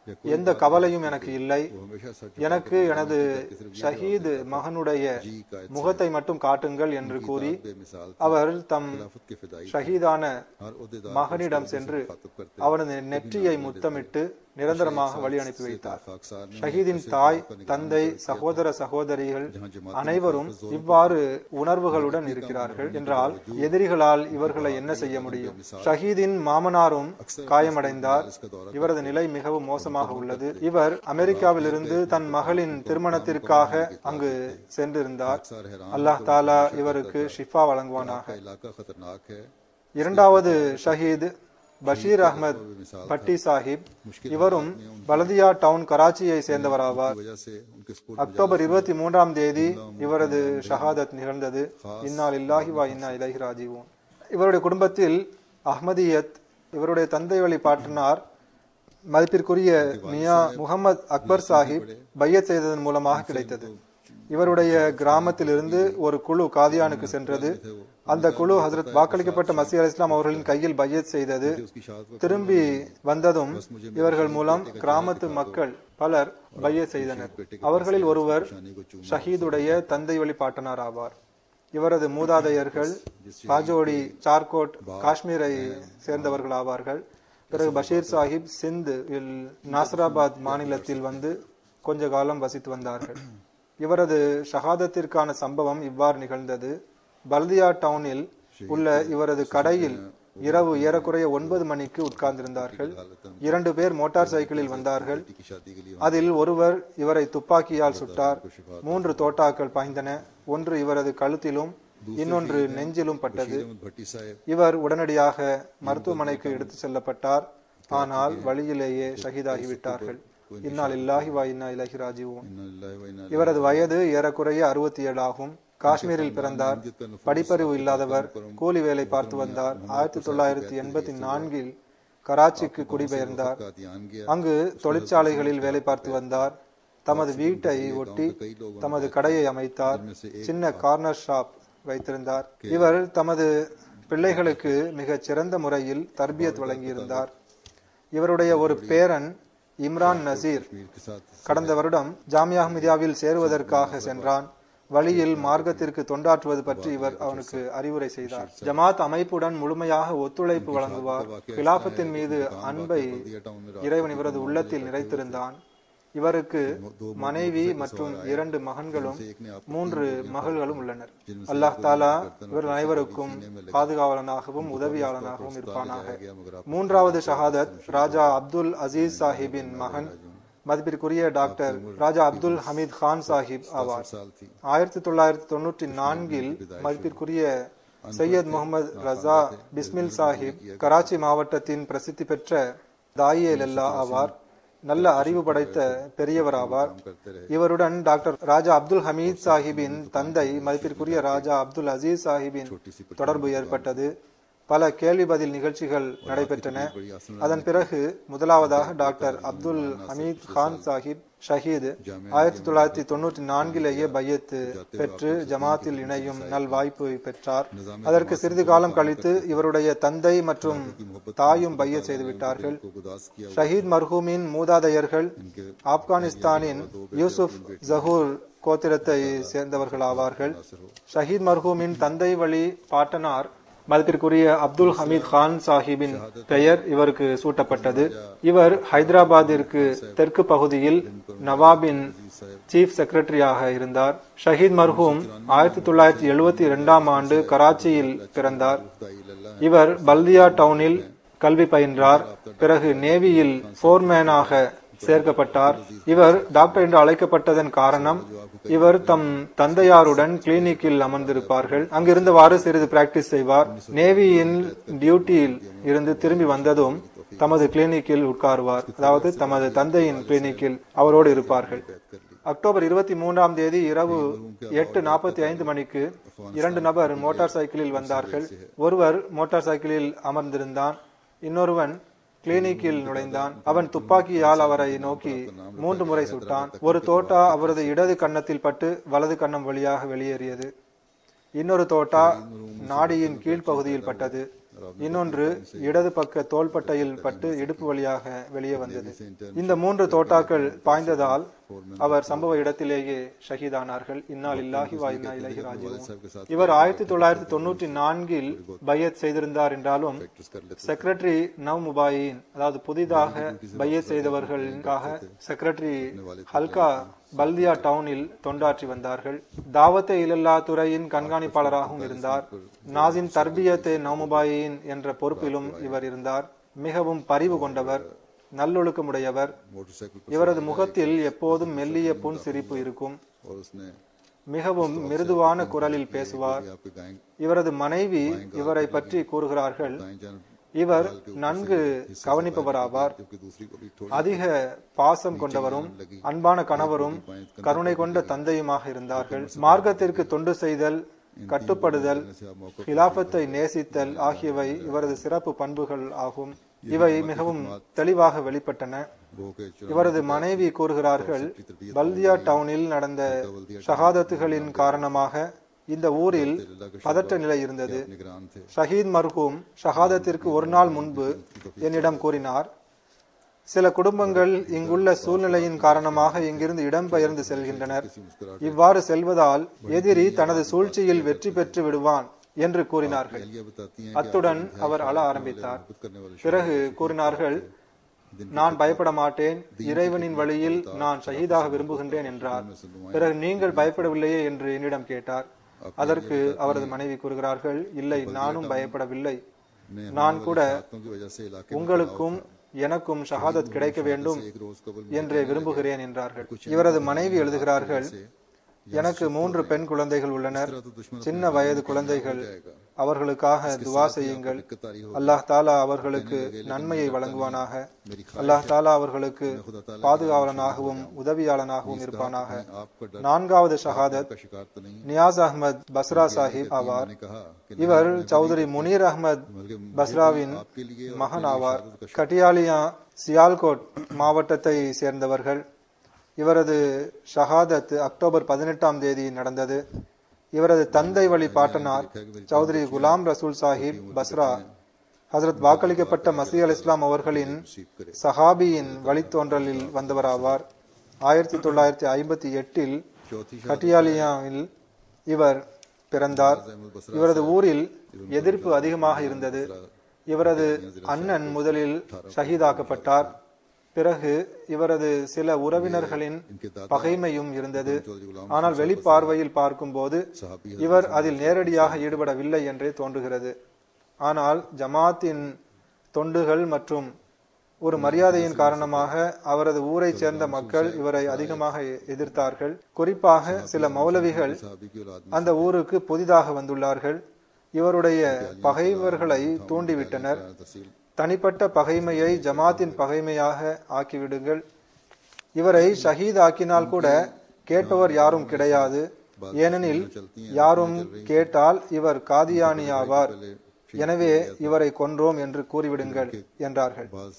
எந்த கவலையும் எனக்கு இல்லை वो हमेशा सच எனக்கு எனது ஷஹீத் மகனுடைய முகத்தை மட்டும் காட்டுங்கள் என்று கூறி बेमिसाल அவர் தம் खिलाफत के फिदाई ஷஹீதான हर उहदेदार மகனிடம் சென்று मुखातब करते அவனது நெற்றியை முத்தமிட்டு நிரந்தரமாக வழி அனுப்பி வைத்தார் खाकसार ने ஷஹீதின் தாய் தந்தை சகோதர சகோதரிகள் அனைவரும் இவ்வாறு உணர்வுகளுடன் இருக்கிறார்கள் என்றால் எதிரிகளால் இவர்களை என்ன செய்ய முடியும் ஷஹீதின் மாமனாரும் காயமடைந்தார் இவரது நிலை மிகவும் மோசமாக உள்ளது இவர் அமெரிக்காவில் இருந்து தன் மகளின் திருமணத்திற்காக அங்கு சென்றிருந்தார் अक्सर हैरान அல்லாஹ் தாலா இவருக்கு ஷிஃபா வழங்குவானாக का इलाका खतरनाक है இரண்டாவது ஷஹீத் பஷீர் அஹ்மத் பட்டி சாஹிப் இவரும் பலதியா டவுன் கராச்சியை சேர்ந்தவராவார் वजह से उनके स्कूल அக்டோபர் இருபத்தி மூன்றாம் தேதி இவரது ஷஹாதத் நிகழ்ந்தது இன்னால் இல்லாஹி வா இன்னா இலஹி ராஜிவோன் இவருடைய குடும்பத்தில் அஹ்மதியத் இவருடைய தந்தை வழி பாட்டனார் மதிப்பிற்குரிய மியா முகமது அக்பர் சாஹிப் பையத் செய்ததன் மூலமாக கிடைத்தது இவருடைய கிராமத்திலிருந்து ஒரு குழு காதியானுக்கு சென்றது அந்த குழு ஹசரத் வாக்களிக்கப்பட்ட மசி அலி இஸ்லாம் அவர்களின் கையில் பையத் செய்தது उसकी शहादत திரும்பி வந்ததும் இவர்கள் மூலம் கிராமத்து மக்கள் பலர் பையத் செய்தனர் அவர்களில் ஒருவர் ஷஹீதுடைய தந்தை வழி பாட்டனார் ஆவார் இவரது மூதாதையர்கள் பாஜோடி சார்கோட் காஷ்மீரை சேர்ந்தவர்கள் ஆவார்கள் பிறகு பஷீர் சாஹிப் சிந்து இல் நாசராபாத் மாநிலத்தில் வந்து கொஞ்ச காலம் வசித்து வந்தார்கள் இவரது ஷஹாதத்திற்கான சம்பவம் இவ்வாறு நிகழ்ந்தது பல்தியா டவுனில் உள்ள இவரது கடையில் இரவு ஏறக்குறைய ஒன்பது மணிக்கு உட்கார்ந்திருந்தார்கள் இரண்டு பேர் மோட்டார் சைக்கிளில் வந்தார்கள் की शादी के लिए அதில் ஒருவர் இவரை துப்பாக்கியால் சுட்டார் மூன்று தோட்டாக்கள் பாய்ந்தன ஒன்று இவரது கழுத்திலும் இன்னொன்று நெஞ்சிலும் பட்டது अहमद भट्टी साहब இவர் உடனடியாக மருத்துவமனைக்கு எடுத்து செல்லப்பட்டார் ஆனால் வழியிலேயே ஷஹீதாகிவிட்டார்கள் இன்னால் இல்லாஹி வா இன்னா இலஹி ராஜிவோன் इन्ना लिल्लाहि व इन्ना இவரது வயது ஏறக்குறைய அறுபத்தி ஏழு ஆகும் காஷ்மீரில் பிறந்தார் படிப்பறிவு இல்லாதவர் கூலி வேலை பார்த்து வந்தார் ஆயிரத்தி தொள்ளாயிரத்தி எண்பத்தி நான்கில் கராச்சிக்கு குடிபெயர்ந்தார் कादियान गया அங்கு தொழிற்சாலைகளில் வேலை பார்த்து வந்தார் தமது வீட்டை ஒட்டி தமது கடையை அமைத்தார் சின்ன கார்னர் ஷாப் வைத்திருந்தார் இவர் தமது பிள்ளைகளுக்கு மிகச் சிறந்த முறையில் தர்பியத் வழங்கியிருந்தார் இவருடைய ஒரு பேரன் இம்ரான் நசீர் मीर के साथ கடந்த வருடம் ஜாமியா அஹ்மதியாவில் சேருவதற்காக சென்றான் வழியில் மார்க்கத்திற்கு தொண்டாற்றுவது பற்றி இவர் அவனுக்கு அறிவுரை செய்தார் ஜமாத் அமைப்புடன் முழுமையாக ஒத்துழைப்பு வழங்குவார் கிலாபத்தின் மீது அன்பை இறைவன் இவரது உள்ளத்தில் நிறைத்திருந்தான் இவருக்கு மனைவி மற்றும் இரண்டு மகன்களும் மூன்று மகள்களும் உள்ளனர் அல்லாஹ் தாலா இவர்கள் அனைவருக்கும் பாதுகாவலனாகவும் உதவியாளனாகவும் இருப்பானாக மூன்றாவது ஷஹாதத் ராஜா அப்துல் அசீஸ் சாஹிப்பின் மகன் மதிப்பிற்குரிய டாக்டர் ராஜா அப்துல் ஹமீத் கான் சாஹிப் ஆவார் साल थी ஆயிரத்தி தொள்ளாயிரத்தி தொண்ணூற்றி நான்கில் மதிப்பிற்குரிய சையத் முகமது ரசா பிஸ்மில் சாஹிப் கராச்சி மாவட்டத்தின் பிரசித்தி பெற்ற தாயே லல்லா ஆவார் நல்ல அறிவு படைத்த பெரியவர் ஆவார் करते रहे இவருடன் டாக்டர் ராஜா அப்துல் ஹமீத் சாஹிப்பின் தந்தை மதிப்பிற்குரிய ராஜா அப்துல் அசீஸ் சாஹிப்பின் தொடர்பு ஏற்பட்டது பல கேள்வி பதில் நிகழ்ச்சிகள் நடைபெற்றன அதன் பிறகு முதலாவதாக டாக்டர் அப்துல் ஹமீத் கான் சாஹிப் ஷஹீத் ஆயிரத்தி தொள்ளாயிரத்தி தொண்ணூற்றி நான்கிலேயே பையத்து பெற்று ஜமாத்தில் இணையும் நல் வாய்ப்பு பெற்றார் அதற்கு சிறிது காலம் கழித்து இவருடைய தந்தை மற்றும் தாயும் பையத் செய்துவிட்டார்கள் को गुदास किया ஷஹீத் மர்ஹூமின் மூதாதையர்கள் ஆப்கானிஸ்தானின் யூசுப் ஜஹூர் கோத்திரத்தை சேர்ந்தவர்கள் ஆவார்கள் ஷஹீத் மர்ஹூமின் தந்தை வழி பாட்டனார் மதத்திற்குரிய அப்துல் ஹமீத் கான் சாஹிபின் பெயர் இவருக்கு சூட்டப்பட்டது இவர் ஹைதராபாத்திற்கு தெற்கு பகுதியில் நவாபின் சீஃப் செக்ரட்டரியாக இருந்தார் ஷஹீத் மர்ஹூம் ஆயிரத்தி தொள்ளாயிரத்தி எழுபத்தி இரண்டாம் ஆண்டு கராச்சியில் பிறந்தார் இவர் பல்தியா டவுனில் கல்வி பயின்றார் பிறகு நேவியில் போர்மேனாக சேர்க்கப்பட்டார் இவர் டாக்டர் என்று அழைக்கப்பட்டதன் காரணம் இவர் தம் தந்தையாருடன் கிளினிக்கில் அமர்ந்திருப்பார்கள் அங்கிருந்தவாறு சிறிது பிராக்டிஸ் செய்வார் நேவியின் டியூட்டியில் இருந்து திரும்பி வந்ததும் தமது கிளினிக்கில் உட்காருவார் அதாவது தமது தந்தையின் கிளினிக்கில் அவரோடு இருப்பார்கள் அக்டோபர் இருபத்தி மூன்றாம் தேதி இரவு எட்டு நாற்பத்தி ஐந்து மணிக்கு இரண்டு நபர் மோட்டார் சைக்கிளில் வந்தார்கள் ஒருவர் மோட்டார் சைக்கிளில் அமர்ந்திருந்தான் இன்னொருவன் கிளினிக்கில் நுழைந்தான் அவன் துப்பாக்கியால் அவரை நோக்கி மூன்று முறை சுட்டான் ஒரு தோட்டா அவரது இடது கன்னத்தில் பட்டு வலது கன்னம் வழியாக வெளியேறியது இன்னொரு தோட்டா நாடியின் கீழ்ப்பகுதியில் பட்டது இன்னொன்று இடது பக்க தோள்பட்டையில் பட்டு இடுப்பு வழியாக வெளியே வந்தது இந்த மூன்று தோட்டாக்கள் பாய்ந்ததால் அவர் சம்பவ இடத்திலேயே ஷஹீதானார்கள் இன்னால் இல்லாஹி வா இன்னா இலஹி ராஜிஊன் साहब के साथ இவர் ஆயிரத்தி தொள்ளாயிரத்தி தொண்ணூற்றி நான்கில் பையத் செய்திருந்தார் என்றாலும் प्रैक्टिस कर लेते செக்ரட்டரி நவ் முபாயின் அதாவது புதிதாக பையத் செய்தவர்களுக்காக செக்ரட்டரி ஹல்கா பல்தியா டவுனில் தொண்டாற்றி வந்தார்கள் தாவத்தே இலல்லா துறையின் கண்காணிப்பாளராகவும் இருந்தார் நாசின் தர்பியத்தே நவமுபாயின் என்ற பொறுப்பிலும் இவர் இருந்தார் மிகவும் பரிவு கொண்டவர் நல்லொழுக்கமுடையவர் मोटरसाइकिल पर இவரது முகத்தில் எப்போதும் மெல்லிய புன் சிரிப்பு இருக்கும் और उसने மிகவும் மிருதுவான குரலில் பேசுவார் आपके गाय இவரது மனைவி இவரை பற்றி கூறுகிறார்கள் गाय जान இவர் நன்கு கவனிப்பவராவார் जबकि दूसरी को भी थोड़ी அதிக பாசம் கொண்டவரும் அன்பான கணவரும் கருணை கொண்ட தந்தையுமாக இருந்தார்கள் மார்க்கத்திற்கு தொண்டு செய்தல் கட்டுப்படுதல் கிலாபத்தை நேசித்தல் ஆகியவை இவரது சிறப்பு பண்புகள் ஆகும் இவை மிகவும் தெளிவாக வெளிப்பட்டன बो के चुनाव இவரது மனைவி கூறுகிறார்கள் பல்தியா டவுனில் நடந்த ஷஹாதத்துகளின் காரணமாக இந்த ஊரில் பதற்ற நிலை இருந்தது निगरान थे ஷஹீத் மர்ஹூம் ஷஹாதத்திற்கு ஒரு நாள் முன்பு என்னிடம் கூறினார் சில குடும்பங்கள் இங்குள்ள சூழ்நிலையின் காரணமாக இங்கிருந்து இடம்பெயர்ந்து செல்கின்றனர் இவ்வாறு செல்வதால் எதிரி தனது சூழ்ச்சியில் வெற்றி பெற்று விடுவான் என்று கூறினார்கள் ये बताती हैं அத்துடன் அவர் அழ ஆரம்பித்தார் खुद करने वाले பிறகு கூறினார்கள் நான் பயப்பட மாட்டேன் இறைவனின் வழியில் நான் ஷஹீதாக விரும்புகின்றேன் என்றார் பிறகு நீங்கள் பயப்படவில்லையே என்று என்னிடம் கேட்டார் அதற்கு அவரது மனைவி கூறுகிறார்கள் இல்லை நானும் பயப்படவில்லை ने நான் கூட हाथों की वजह से इलाके உங்களுக்கும் எனக்கும் ஷஹாதத் கிடைக்க வேண்டும் एक रोज कबल என்றே விரும்புகிறேன் என்றார்கள் இவரது மனைவி எழுதுகிறார்கள் எனக்கு மூன்று பெண் குழந்தைகள் உள்ளனர் சின்ன வயது குழந்தைகள் அவர்களுக்காக துவா செய்யுங்கள் அல்லாஹ் தாலா அவர்களுக்கு நன்மையை வழங்குவானாக அல்லாஹ் தாலா அவர்களுக்கு பாதுகாவலனாகவும் உதவியாளனாகவும் இருப்பானாக आपका डर நான்காவது ஷஹாதத் का शिकार तो नहीं நியாஸ் அஹ்மத் பஸ்ரா சாஹிப் ஆவார் मैंने कहा कि இவர் சௌதரி முனீர் அஹ்மத் பஸ்ராவின் आपके लिए மகன் ஆவார் கட்டியாலியா சியால்கோட் மாவட்டத்தை சேர்ந்தவர்கள் இவரது ஷஹாதத் அக்டோபர் பதினெட்டாம் தேதி நடந்தது இவரது தந்தை வழி பாட்டனார் சௌதரி குலாம் ரசூல் சாஹிப் பஸ்ரா ஹசரத் வாக்களிக்கப்பட்ட மசீ அல் இஸ்லாம் அவர்களின் சஹாபியின் வழித்தோன்றலில் வந்தவராவார் ஆயிரத்தி தொள்ளாயிரத்தி ஐம்பத்தி எட்டில் चौथी கட்டியாலியாவில் இவர் பிறந்தார் இவரது ஊரில் எதிர்ப்பு அதிகமாக இருந்தது இவரது அண்ணன் முதலில் ஷஹீதாக்கப்பட்டார் பிறகு இவரது சில உறவினர்களின் பகைமையும் இருந்தது ஆனால் வெளிப்பார்வையில் பார்க்கும்போது இவர் அதில் நேரடியாக ஈடுபடவில்லை என்றே தோன்றுகிறது ஆனால் ஜமாத்தின் தொண்டுகள் மற்றும் ஒரு மரியாதையின் காரணமாக அவரது ஊரைச் சேர்ந்த மக்கள் இவரை அதிகமாக எதிர்த்தார்கள் குறிப்பாக சில மௌலவிகள் साहबी की औलाद அந்த ஊருக்கு புதிதாக வந்துள்ளார்கள் இவருடைய பகைவர்களை தூண்டிவிட்டனர் में तहसील தனிப்பட்ட பகைமையை ஜமாத்தின் பகைமையாக ஆக்கிவிடுங்கள் இவரை ஷஹீத் ஆக்கினால் கூட கேட்பவர் யாரும் கிடையாது ஏனெனில் யாரும் கேட்டால் இவர் காதியானி ஆவார் எனவே இவரை கொன்றோம் என்று கூறிவிடுங்கள் என்றார்கள் बाज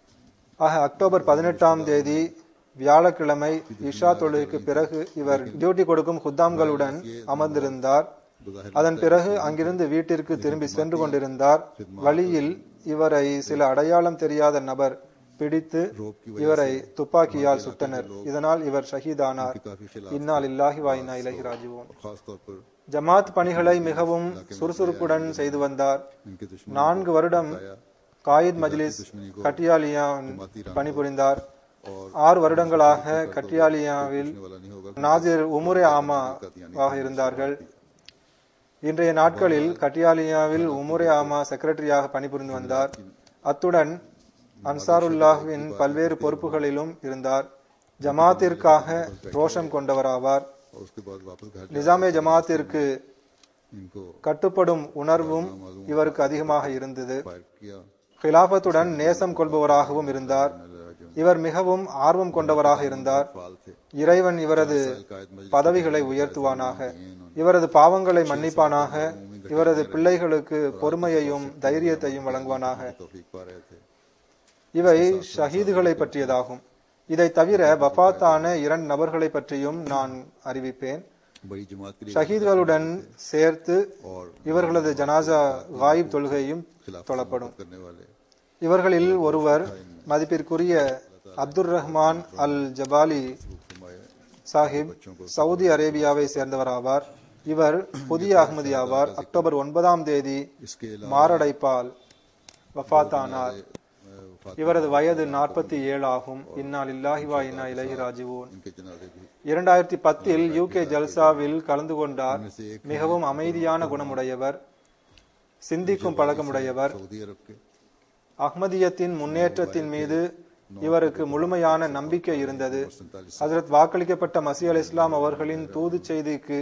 ஆக அக்டோபர் பதினெட்டாம் தேதி வியாழக்கிழமை இஷா தொழுகைக்கு பிறகு இவர் டியூட்டி கொடுக்கும் குத்தாம்களுடன் அமர்ந்திருந்தார் அதன் பிறகு அங்கிருந்து வீட்டிற்கு திரும்பி சென்று கொண்டிருந்தார் வழியில் இவரை சில அடையாளம் தெரியாத நபர் பிடித்து இவரை துப்பாக்கியால் சுட்டனர் இதனால் இவர் ஷஹீதானார் काफी खिलाफ இன்னால் இல்லாஹி வாயினா இலகி ராஜுவோம் खास तौर पर ஜமாத் பணிகளை மிகவும் சுறுசுறுப்புடன் செய்து வந்தார் इनके दुश्मन நான்கு வருடம் காயித் மஜ்லிஸ் கட்டியாலியாவில் பணிபுரிந்தார் ஆறு வருடங்களாக கட்டியாலியாவில் वाला नहीं होगा நாசிர் உமுரே ஆமாவாக இருந்தார்கள் இன்றைய நாட்களில் கட்டியாலியாவில் உமுரே ஆமா செக்ரட்டரியாக பணிபுரிந்து வந்தார் அத்துடன் அன்சாருல்லாஹ்வின் பல்வேறு பொறுப்புகளிலும் இருந்தார் ஜமாத்திற்காக ரோஷம் கொண்டவராவார் और उसके बाद वापस घर நிசாமே ஜமாத்திற்கு इनको கட்டுப்படும் உணர்வும் இவருக்கு அதிகமாக இருந்தது फायर किया கிலாபத்துடன் நேசம் கொள்பவராகவும் இருந்தார் இவர் மிகவும் ஆர்வம் கொண்டவராக இருந்தார் फाल थे இறைவன் இவரது कायद मजलिस பதவிகளை உயர்த்துவானாக இவரது பாவங்களை மன்னிப்பானாக இவரது பிள்ளைகளுக்கு பொறுமையையும் தைரியத்தையும் வழங்குவானாக तौफीक पा रहे थे இவை ஷஹீதுகளை பற்றியதாகும் இதை தவிர வஃபாத்தான இரண்டு நபர்களை பற்றியும் நான் அறிவிப்பேன் बड़ी जमात के लिए ஷஹீத்களுடன் சேர்த்து और இவர்களது ஜனாசா காயிப் தொழுகையும் खिलाफ தொழப்படும் करने वाले இவர்களில் ஒருவர் மதிப்பிற்குரிய அப்துர் ரஹ்மான் அல் ஜபாலி फरमाया சாஹிப் சவுதி அரேபியாவை சேர்ந்தவர் ஆவார் இவர் புதிய அகமதி ஆவார் அக்டோபர் ஒன்பதாம் தேதி इसके अलावा மாரடைப்பால் வஃபாத்தானார் अ, वफात இவரது வயது நாற்பத்தி ஏழு ஆகும் இன்னால் இல்லாஹி வா இன்னா இலஹி ராஜிவூன் इनके जनाजे भी இரண்டாயிரத்தி பத்தில் யூகே ஜல்சாவில் கலந்து கொண்டார் மிகவும் அமைதியான குணமுடையவர் சிந்திக்கும் பழக்கமுடையவர் सऊदी अरब के அஹ்மதியத்தின் முன்னேற்றத்தின் மீது இவருக்கு முழுமையான நம்பிக்கை இருந்தது ஹசரத் வாக்களிக்கப்பட்ட மசி அல் இஸ்லாம் அவர்களின் தூது செய்திக்கு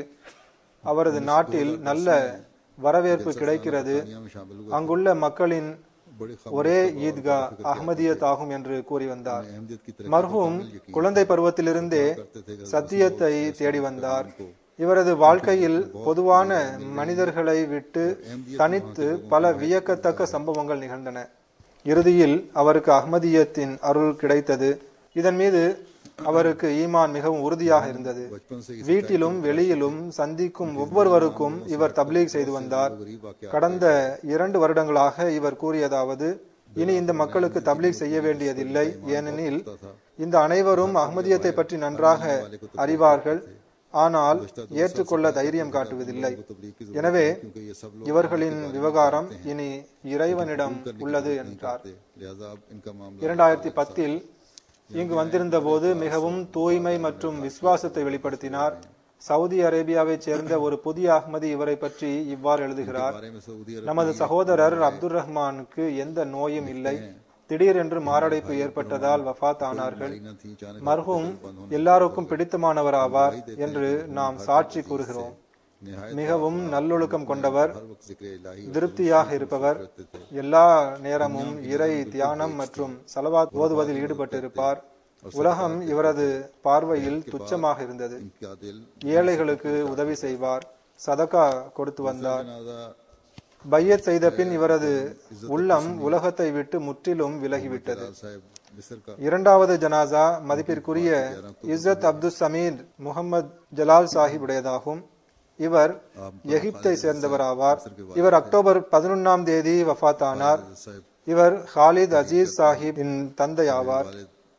அவரது நாட்டில் நல்ல வரவேற்பு கிடைக்கிறது दुनिया में शामिल हुए அங்குள்ள மக்களின் बड़े ஒரே ஈத்கா அஹ்மதியத் ஆகும் என்று கூறி வந்தார் अहमदियत की तरह மர்ஹூம் குழந்தை பருவத்திலிருந்தே சத்தியத்தை தேடி வந்தார் இவரது வாழ்க்கையில் பொதுவான மனிதர்களை விட்டு தனித்து பல வியக்கத்தக்க சம்பவங்கள் நிகழ்ந்தன இறுதியில் அவருக்கு அஹ்மதியத்தின் அருள் கிடைத்தது இதன் மீது அவருக்கு ஈமான் மிகவும் உறுதியாக இருந்தது बचपन से வீட்டிலும் வெளியிலும் சந்திக்கும் ஒவ்வொருவருக்கும் இவர் தப்லீக் செய்து வந்தார் गरीब वाक्य கடந்த இரண்டு வருடங்களாக இவர் கூறியதாவது இனி இந்த மக்களுக்கு தப்லீக் செய்ய வேண்டியதில்லை ஏனெனில் இந்த அனைவரும் அஹ்மதியத்தை பற்றி நன்றாக அறிவார்கள் ஆனால் ஏற்றுக்கொள்ள தைரியம் காட்டுவதில்லை तबलीग की எனவே क्योंकि ये सब இவர்களின் விவகாரம் இனி இறைவனிடம் உள்ளது என்றார் लोग लिहाजा अब इनका मामला இரண்டாயிரத்தி பத்தில் இங்கு வந்திருந்த போது மிகவும் தூய்மை மற்றும் விசுவாசத்தை வெளிப்படுத்தினார் சவுதி அரேபியாவைச் சேர்ந்த ஒரு புதிய அஹ்மதி இவரை பற்றி இவ்வாறு எழுதுகிறார் बारे में सऊदी अरब நமது சகோதரர் அப்துல் ரஹ்மானுக்கு எந்த நோயும் இல்லை திடீரென்று மாரடைப்பு ஏற்பட்டதால் வஃபாத் ஆனார்கள் न थी अचानक மர்ஹூம் எல்லாருக்கும் பிடித்தமானவர் ஆவார் என்று நாம் சாட்சி கூறுகிறோம் निहायत மிகவும் நல்லொழுக்கம் கொண்டவர் हर वक्त जिक्र इलाही திருப்தியாக இருப்பவர் எல்லா நேரமும் இறை தியானம் மற்றும் சலவாத் ஓதுவதில் ஈடுபட்டிருப்பார் உலகம் இவரது பார்வையில் துச்சமாக இருந்தது इनका दिल ஏழைகளுக்கு உதவி செய்வார் சதகா கொடுத்து வந்தார் जनाजा பையத் செய்த பின் இவரது உள்ளம் உலகத்தை விட்டு முற்றிலும் விலகிவிட்டது साहब मिस्र का இரண்டாவது ஜனாசா மதிப்பிற்குரிய இஸ்ஸத் அப்துல் சமீர் முகமது ஜலால் சாஹிப் உடையதாகும் இவர் எகிப்தை சேர்ந்தவர் ஆவார் இவர் அக்டோபர் பதினொன்னாம் தேதி வஃபாத்தானார் साहब இவர் ஹாலித் அஜீஸ் சாஹிப்பின் தந்தை ஆவார்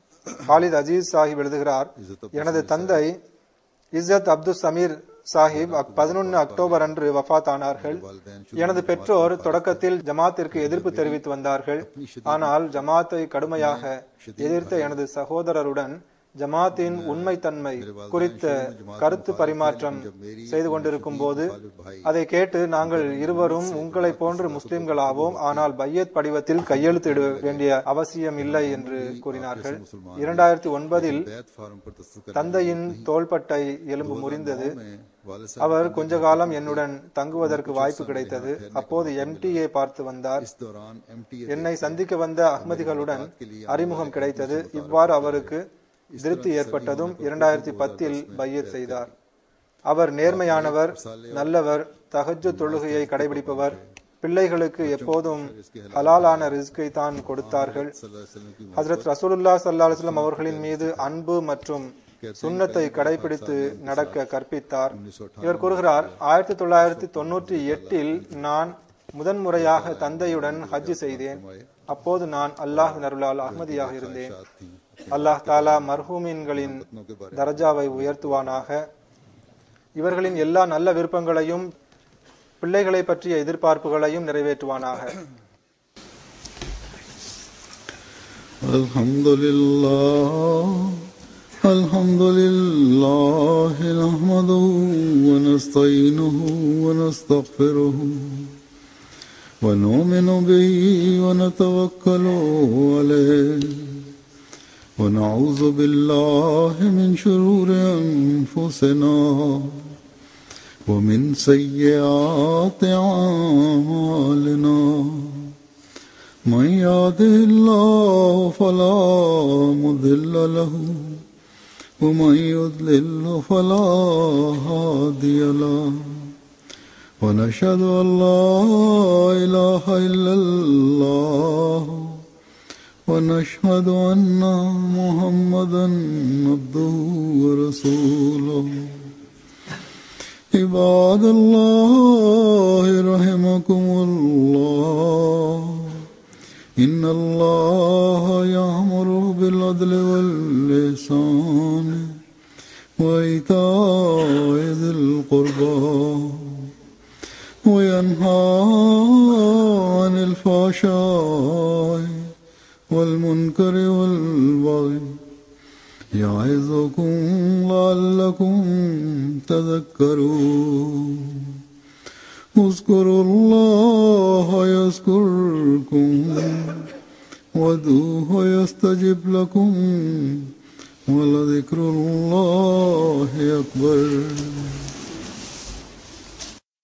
ஹாலித் அஜீஸ் சாஹிப் எழுதுகிறார் எனது தந்தை இஸ்ஸத் அப்துல் சமீர் சாஹிப் பதினொன்னு அக்டோபர் அன்று வஃபாத் ஆனார்கள் எனது பெற்றோர் தொடக்கத்தில் ஜமாத்திற்கு எதிர்ப்பு தெரிவித்து வந்தார்கள் ஆனால் ஜமாத்தை கடுமையாக எதிர்த்த எனது சகோதரருடன் ஜமாத்தின் உண்மைத்தன்மை குறித்த கருத்து பரிமாற்றம் செய்து கொண்டிருக்கும் போது அதை கேட்டு நாங்கள் இருவரும் உங்களை போன்று முஸ்லிம்களாவோம் ஆனால் பையத் படிவத்தில் கையெழுத்திட வேண்டிய அவசியம் இல்லை என்று கூறினார்கள் இரண்டாயிரத்தி ஒன்பதில் बैत फार्म पर दस्तखत தந்தையின் தோள்பட்டை எலும்பு முறிந்தது में वाले साहब அவர் கொஞ்ச காலம் என்னுடன் தங்குவதற்கு வாய்ப்பு கிடைத்தது அப்போது எம்டிஏ பார்த்து வந்தார் इस दौरान एमटी என்னை சந்திக்க வந்த அஹ்மதிகளுடன் அறிமுகம் கிடைத்தது இவ்வாறு அவருக்கு திருப்தி ஏற்பட்டதும் இரண்டாயிரத்தி பத்தில் பையத் செய்தார் அவர் நேர்மையானவர் நல்லவர் தஹஜ்ஜு தொழுகையை கடைபிடிப்பவர் பிள்ளைகளுக்கு எப்போதும் ஹலாலான ரிஸ்கை தான் கொடுத்தார்கள் की ஹஜரத் ரசூலுல்லா ஸல்லல்லாஹு அலைஹி வஸல்லம் அவர்களின் மீது அன்பு மற்றும் சுன்னத்தை கடைபிடித்து நடக்க கற்பித்தார் இவர் கூறுகிறார் ஆயிரத்தி தொள்ளாயிரத்தி தொண்ணூற்றி எட்டில் நான் முதன்முறையாக தந்தையுடன் ஹஜ் செய்தேன் அப்போது நான் அல்லாஹ் அருளால் அஹ்மதியாக இருந்தேன் थी அல்லாஹ் தாலா மர்ஹூமின்களின் தரஜாவை உயர்த்துவானாக இவர்களின் எல்லா நல்ல விருப்பங்களையும் பிள்ளைகளை பற்றிய எதிர்பார்ப்புகளையும் நிறைவேற்றுவானாக الحمد لله الحمد لله نحمده ونستعينه ونستغفره ونؤمن به ونتوكل عليه ونعوذ بالله من شرور أنفسنا ومن سيئات أعمالنا من يهده الله فلا مضل له ومن يضلل فلا هادي له ونشهد أن لا إله إلا الله ونشهد أن محمدا عبده ورسوله عباد الله رحمكم الله إن الله يأمر بالعدل واللسان وإيتاء ذي القربى وينهى عن الفحشاء والمنكر والبغي يعظكم لعلكم تذكرون اذكروا الله يذكركم وادعوه يستجب لكم ولذكر الله أكبر